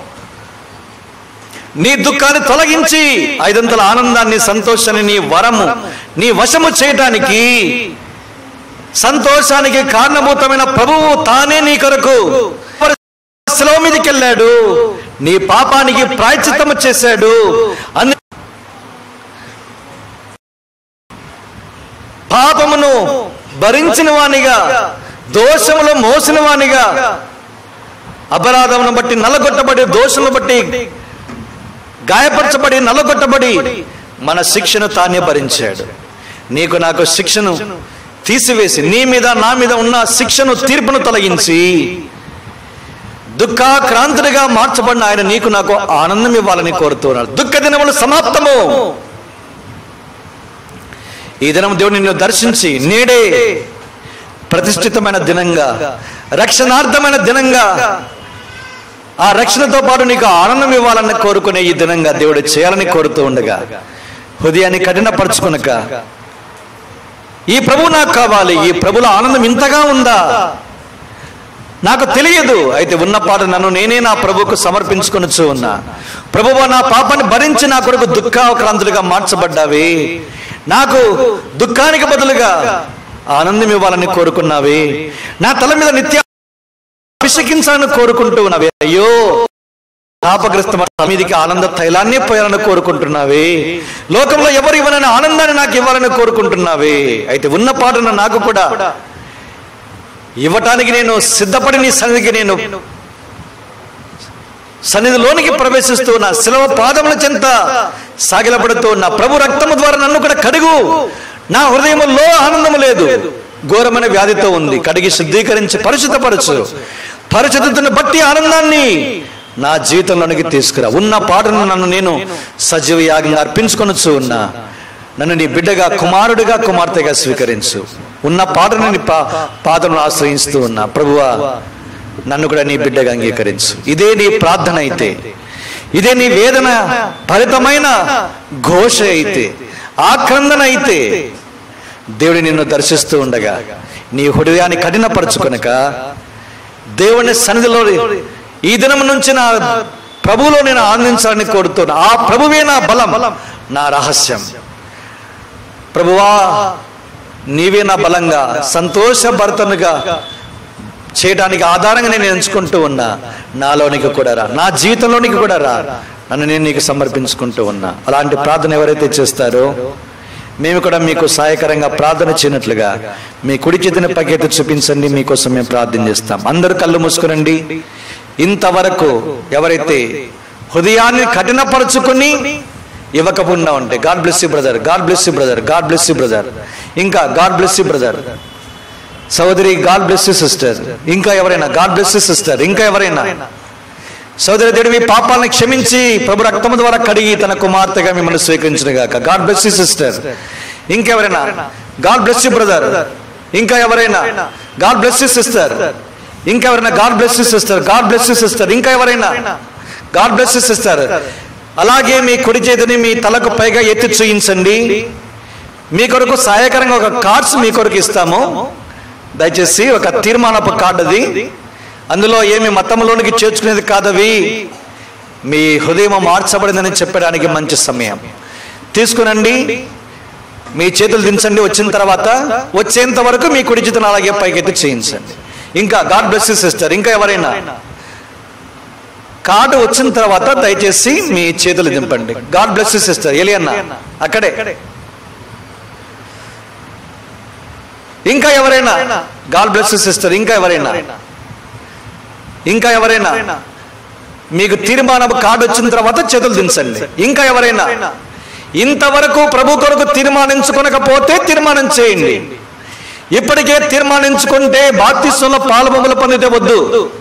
నీ దుఃఖాన్ని తొలగించి ఐదంతల ఆనందాన్ని సంతోషాన్ని నీ వరము నీ వశము చేయటానికి సంతోషానికి కారణభూతమైన ప్రభువు తానే నీ కొరకు శిలవ మీదకి వెళ్ళాడు నీ పాపానికి ప్రాయచిత్తము చేశాడు అందు పాపమును భరించిన వానిగా దోషములో మోసిన వానిగా అపరాధమును బట్టి నల్లగొట్టబడి దోషమును బట్టి గాయపరచబడి నల్లగొట్టబడి మన శిక్షను తానే భరించాడు నీకు నాకు శిక్షను తీసివేసి నీ మీద నా మీద ఉన్న శిక్షను తీర్పును తొలగించి దుఃఖాక్రాంతుడిగా మార్చబడిన ఆయన నీకు నాకు ఆనందం ఇవ్వాలని కోరుతున్నాడు దుఃఖ దినములు సమాప్తము ఈ దినం దేవుడు నిన్ను దర్శించి నేడే ప్రతిష్ఠితమైన దినంగా రక్షణార్థమైన దినంగా ఆ రక్షణతో పాటు నీకు ఆనందం ఇవ్వాలని కోరుకునే ఈ దినంగా దేవుడు చేయాలని కోరుతూ ఉండగా హృదయాన్ని కఠినపరచుకునక ఈ ప్రభు నాకు కావాలి ఈ ప్రభుల ఆనందం ఇంతగా ఉందా నాకు తెలియదు అయితే ఉన్న పాట నన్ను నేనే నా ప్రభుకు సమర్పించుకొనొచ్చు ఉన్నా ప్రభువు నా పాపాన్ని భరించి నా కొరకు దుఃఖాక్రాంతులుగా మార్చబడ్డావి నాకు దుఃఖానికి బదులుగా ఆనందం ఇవ్వాలని కోరుకున్నావి నా తల మీద నిత్య అభిషేకించాలని కోరుకుంటూ ఉన్నవి అయ్యో శాపగ్రస్తమైన మీదికి ఆనంద తైలాన్ని పోయాలని కోరుకుంటున్నావే లోకంలో ఎవరు ఇవ్వనని ఆనందాన్ని నాకు ఇవ్వాలని కోరుకుంటున్నావే అయితే ఉన్న పాటను నాకు కూడా ఇవ్వటానికి నేను సిద్ధపడి నీ సన్నిధికి నేను సన్నిధిలోనికి ప్రవేశిస్తూ నా శిలవ పాదముల చెంత సాగిలపడుతూ నా ప్రభు రక్తము ద్వారా నన్ను కూడా కడుగు నా హృదయములో ఆనందము లేదు ఘోరమైన వ్యాధితో ఉంది కడిగి శుద్ధీకరించి పరిశుద్ధపరచు పరిశుద్ధతను బట్టి ఆనందాన్ని నా జీవితంలోనికి తీసుకురా ఉన్న పాటను నన్ను నేను సజీవ యాగంగా అర్పించుకొనొచ్చు ఉన్నా నన్ను నీ బిడ్డగా కుమారుడిగా కుమార్తెగా స్వీకరించు ఉన్న పాటను నీ పా పాదను ఆశ్రయిస్తూ ఉన్నా ప్రభువా నన్ను కూడా నీ బిడ్డగా అంగీకరించు ఇదే నీ ప్రార్థన అయితే ఇదే నీ వేదన ఫలితమైన ఘోష అయితే ఆక్రందన అయితే దేవుడి నిన్ను దర్శిస్తూ ఉండగా నీ హృదయాన్ని కఠినపరచుకొనక దేవుని సన్నిధిలో ఈ దినం నుంచి నా ప్రభువులో నేను ఆనందించాలని కోరుతున్నా ఆ ప్రభువే నా బలం నా రహస్యం ప్రభువా నీవే నా బలంగా సంతోషభరితనుగా చేయడానికి ఆధారంగా నేను ఎంచుకుంటూ ఉన్నా నాలోనికి కూడా రా నా జీవితంలోనికి కూడా రా నన్ను నేను నీకు సమర్పించుకుంటూ ఉన్నా అలాంటి ప్రార్థన ఎవరైతే చేస్తారో మేము కూడా మీకు సహాయకరంగా ప్రార్థన చేయనట్లుగా మీ కుడి చేతిని పైకెత్తి చూపించండి మీకోసం మేము ప్రార్థన చేస్తాం అందరూ కళ్ళు మూసుకునండి ఇంతవరకు ఎవరైతే హృదయాన్ని కఠినపరుచుకుని ఇవ్వకపోకుండా ఉంటే God bless you brother God bless you brother God bless you brother ఇంకా గాడ్ బ్లెస్ యూ బ్రదర్ సోదరి గాడ్ బ్లెస్ యూ సిస్టర్ ఇంకా ఎవరైనా గాడ్ బ్లెస్ యూ సిస్టర్ ఇంకా ఎవరైనా సోదరి దేవుడు మీ పాపాలను క్షమించి ప్రభు రక్తము ద్వారా కడిగి తన కుమార్తెగా మిమ్మల్ని స్వీకరించిన గాక గాడ్ బ్లెస్ యూ సిస్టర్ ఇంకెవరైనా గాడ్ బ్లెస్ యూ బ్రదర్ ఇంకా ఎవరైనా గాడ్ బ్లెస్ యూ సిస్టర్ ఇంకెవరైనా God bless you sister God bless you sister ఇంకా ఎవరైనా గాడ్ బ్లెస్ యూ సిస్టర్ అలాగే మీ కుడి చేతిని మీ తలకు పైగా ఎత్తి చూయించండి మీ కొరకు సహాయకరంగా ఒక కార్డ్స్ మీ కొరకు ఇస్తాము దయచేసి ఒక తీర్మానపు కార్డు అది అందులో ఏమి మతంలోనికి చేర్చుకునేది కాదవి మీ హృదయం మార్చబడిందని చెప్పడానికి మంచి సమయం తీసుకునండి మీ చేతులు దించండి వచ్చిన తర్వాత వచ్చేంత వరకు మీ కుడి చేతులు అలాగే పైకెత్తి చేయించండి ఇంకా గాడ్ బ్లెస్ సిస్టర్ ఇంకా ఎవరైనా కార్డు వచ్చిన తర్వాత దయచేసి మీ చేతులు దింపండి గాడ్ బ్లెస్ సిస్టర్ ఎలియన్న అక్కడే ఇంకా ఎవరైనా గాడ్ బ్లెస్ సిస్టర్ ఇంకా ఎవరైనా ఇంకా ఎవరైనా మీకు తీర్మానం కార్డు వచ్చిన తర్వాత చేతులు దించండి ఇంకా ఎవరైనా ఇంతవరకు ప్రభు కొరకు తీర్మానించుకొనకపోతే తీర్మానం చేయండి ఇప్పటికే తీర్మానించుకుంటే బాప్తిస్వంలో పాలబొమ్మలు పొందితే వద్దు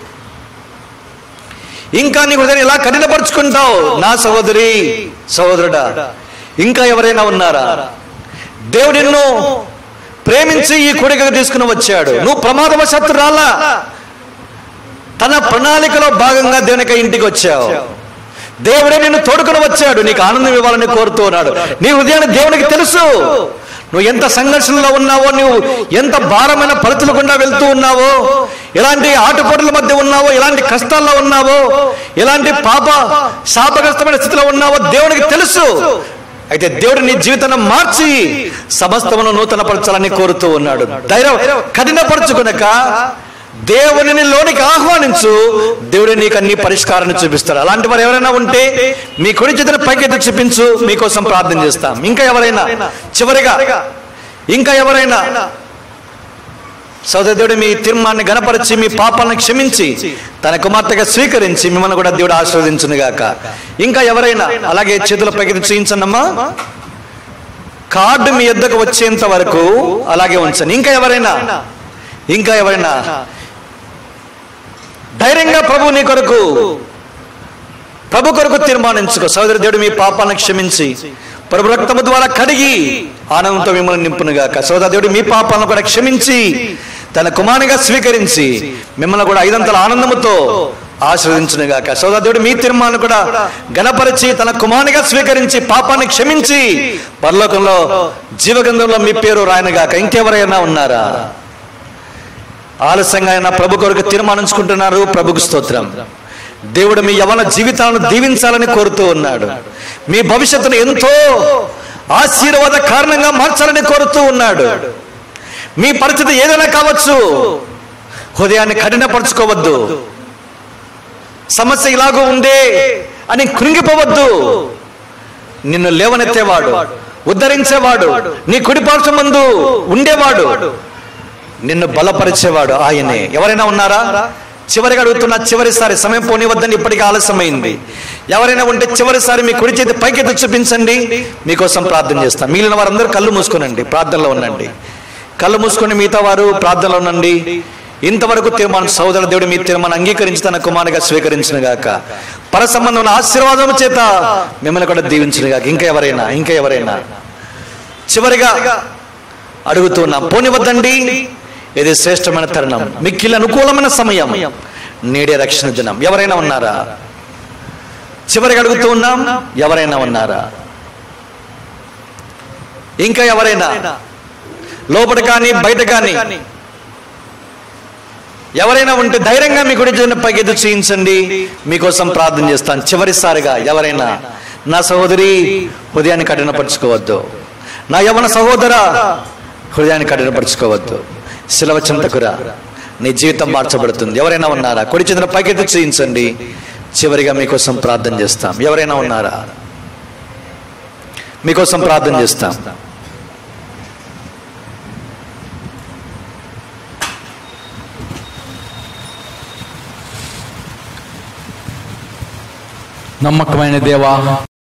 ఇంకా నీ హృదయం ఇలా కఠినపరుచుకుంటావు నా సహోదరి సహోదరుడా ఇంకా ఎవరైనా ఉన్నారా దేవుడు నిన్ను ప్రేమించి ఈ కోడికకు తీసుకుని వచ్చాడు నువ్వు ప్రమాదవశత్తు రాలా తన ప్రణాళికలో భాగంగా దేవునికి ఇంటికి వచ్చావు దేవుడే నిన్ను తోడుకుని వచ్చాడు నీకు ఆనందం ఇవ్వాలని కోరుతూ ఉన్నాడు నీ హృదయాన్ని దేవునికి తెలుసు నువ్వు ఎంత సంఘర్షణలో ఉన్నావో నువ్వు ఎంత భారమైన పరిస్థితుల గుండా వెళ్తూ ఉన్నావో ఎలాంటి ఆటుపోటుల మధ్య ఉన్నావో ఎలాంటి కష్టాల్లో ఉన్నావో ఎలాంటి పాప శాపగ్రస్తమైన స్థితిలో ఉన్నావో దేవునికి తెలుసు అయితే దేవుడు నీ జీవితాన్ని మార్చి సమస్తమును నూతనపరచాలని కోరుతూ ఉన్నాడు ధైర్యం కఠినపరచుకునక దేవునిని లోనికి ఆహ్వానించు దేవుడు నీకు అన్ని పరిష్కారాన్ని చూపిస్తాడు అలాంటి వారు ఎవరైనా ఉంటే మీ కుడి చేతిని పైకెత్తి చూపించు మీకోసం ప్రార్థన చేస్తాం ఇంకా ఎవరైనా చివరిగా ఇంకా ఎవరైనా సోదర దేవుడు మీ తీర్మాన్ని గణపరిచి మీ పాపాలను క్షమించి తన కుమార్తెగా స్వీకరించి మిమ్మల్ని కూడా దేవుడు ఆశీర్వదించును గాక ఇంకా ఎవరైనా అలాగే చేతుల పైకి చూయించండమ్మా కార్డు మీ యొద్దకు వచ్చేంత వరకు అలాగే ఉంచండి ఇంకా ఎవరైనా ఇంకా ఎవరైనా ధైర్యంగా ప్రభు నీ కొరకు ప్రభు కొరకు తీర్మానించుకో సోదరి దేవుడు మీ పాపాలను క్షమించి ప్రభు రక్తము ద్వారా కడిగి ఆనందంతో మిమ్మల్ని నింపునుగాక సోదర దేవుడు మీ పాపాలను కూడా క్షమించి తన కుమారునిగా స్వీకరించి మిమ్మల్ని కూడా ఐదంతల ఆనందముతో ఆశ్రవదించునుగాక సోదర దేవుడు మీ తీర్మానం కూడా గణపరిచి తన కుమారునిగా స్వీకరించి పాపాన్ని క్షమించి పరలోకంలో జీవగంధంలో మీ పేరు రాయనుగాక ఇంకెవరైనా ఉన్నారా ఆలస్యంగా అయినా ప్రభు కొరకు తీర్మానించుకుంటున్నారు ప్రభుకు స్తోత్రం దేవుడు మీ యవన జీవితాలను దీవించాలని కోరుతూ ఉన్నాడు మీ భవిష్యత్తును ఎంతో ఆశీర్వాద కారణంగా మార్చాలని కోరుతూ ఉన్నాడు మీ పరిస్థితి ఏదైనా కావచ్చు హృదయాన్ని కఠినపరచుకోవద్దు సమస్య ఇలాగూ ఉందే అని కృంగిపోవద్దు నిన్ను లేవనెత్తేవాడు ఉద్ధరించేవాడు నీ కుడి పార్శ్వం ముందు ఉండేవాడు నిన్ను బలపరిచేవాడు ఆయనే ఎవరైనా ఉన్నారా చివరిగా అడుగుతున్న చివరిసారి సమయం పోనివద్దని ఇప్పటికీ ఆలస్యమైంది ఎవరైనా ఉంటే చివరిసారి మీ కుడి చేతి పైకెత్తి చూపించండి మీకోసం ప్రార్థన చేస్తాం మిగిలిన వారందరూ కళ్ళు మూసుకోనండి ప్రార్థనలో ఉండండి కళ్ళు మూసుకొని మిగతా వారు ప్రార్థనలో ఉండండి ఇంతవరకు తీర్మానం సోదర దేవుడు మీ తీర్మానం అంగీకరించి తన కుమారుగా స్వీకరించిన గాక పర సంబంధం ఆశీర్వాదం చేత మిమ్మల్ని కూడా దీవించిన గాక ఇంకా ఎవరైనా ఇంకా ఎవరైనా చివరిగా అడుగుతున్నాం పోనివద్దండి ఇది శ్రేష్టమైన తరుణం మిక్కిలి అనుకూలమైన సమయం నేడే రక్షణ దినం ఎవరైనా ఉన్నారా చివరిగా అడుగుతూ ఉన్నాం ఎవరైనా ఉన్నారా ఇంకా ఎవరైనా లోపల కానీ బయట కానీ ఎవరైనా ఉంటే ధైర్యంగా మీ గుడి పైకి ఎదురు చేయించండి మీకోసం ప్రార్థన చేస్తాను చివరిసారిగా ఎవరైనా నా సహోదరి హృదయాన్ని కఠినపరుచుకోవద్దు నా యవన సహోదర హృదయాన్ని కఠినపరుచుకోవద్దు శిలవ చింతకురా నీ జీవితం మార్చబడుతుంది ఎవరైనా ఉన్నారా కొడి చెందిన పైకెత్తి చేయించండి చివరిగా మీకోసం ప్రార్థన చేస్తాం ఎవరైనా ఉన్నారా మీకోసం ప్రార్థన చేస్తాం నమ్మకమైన దేవా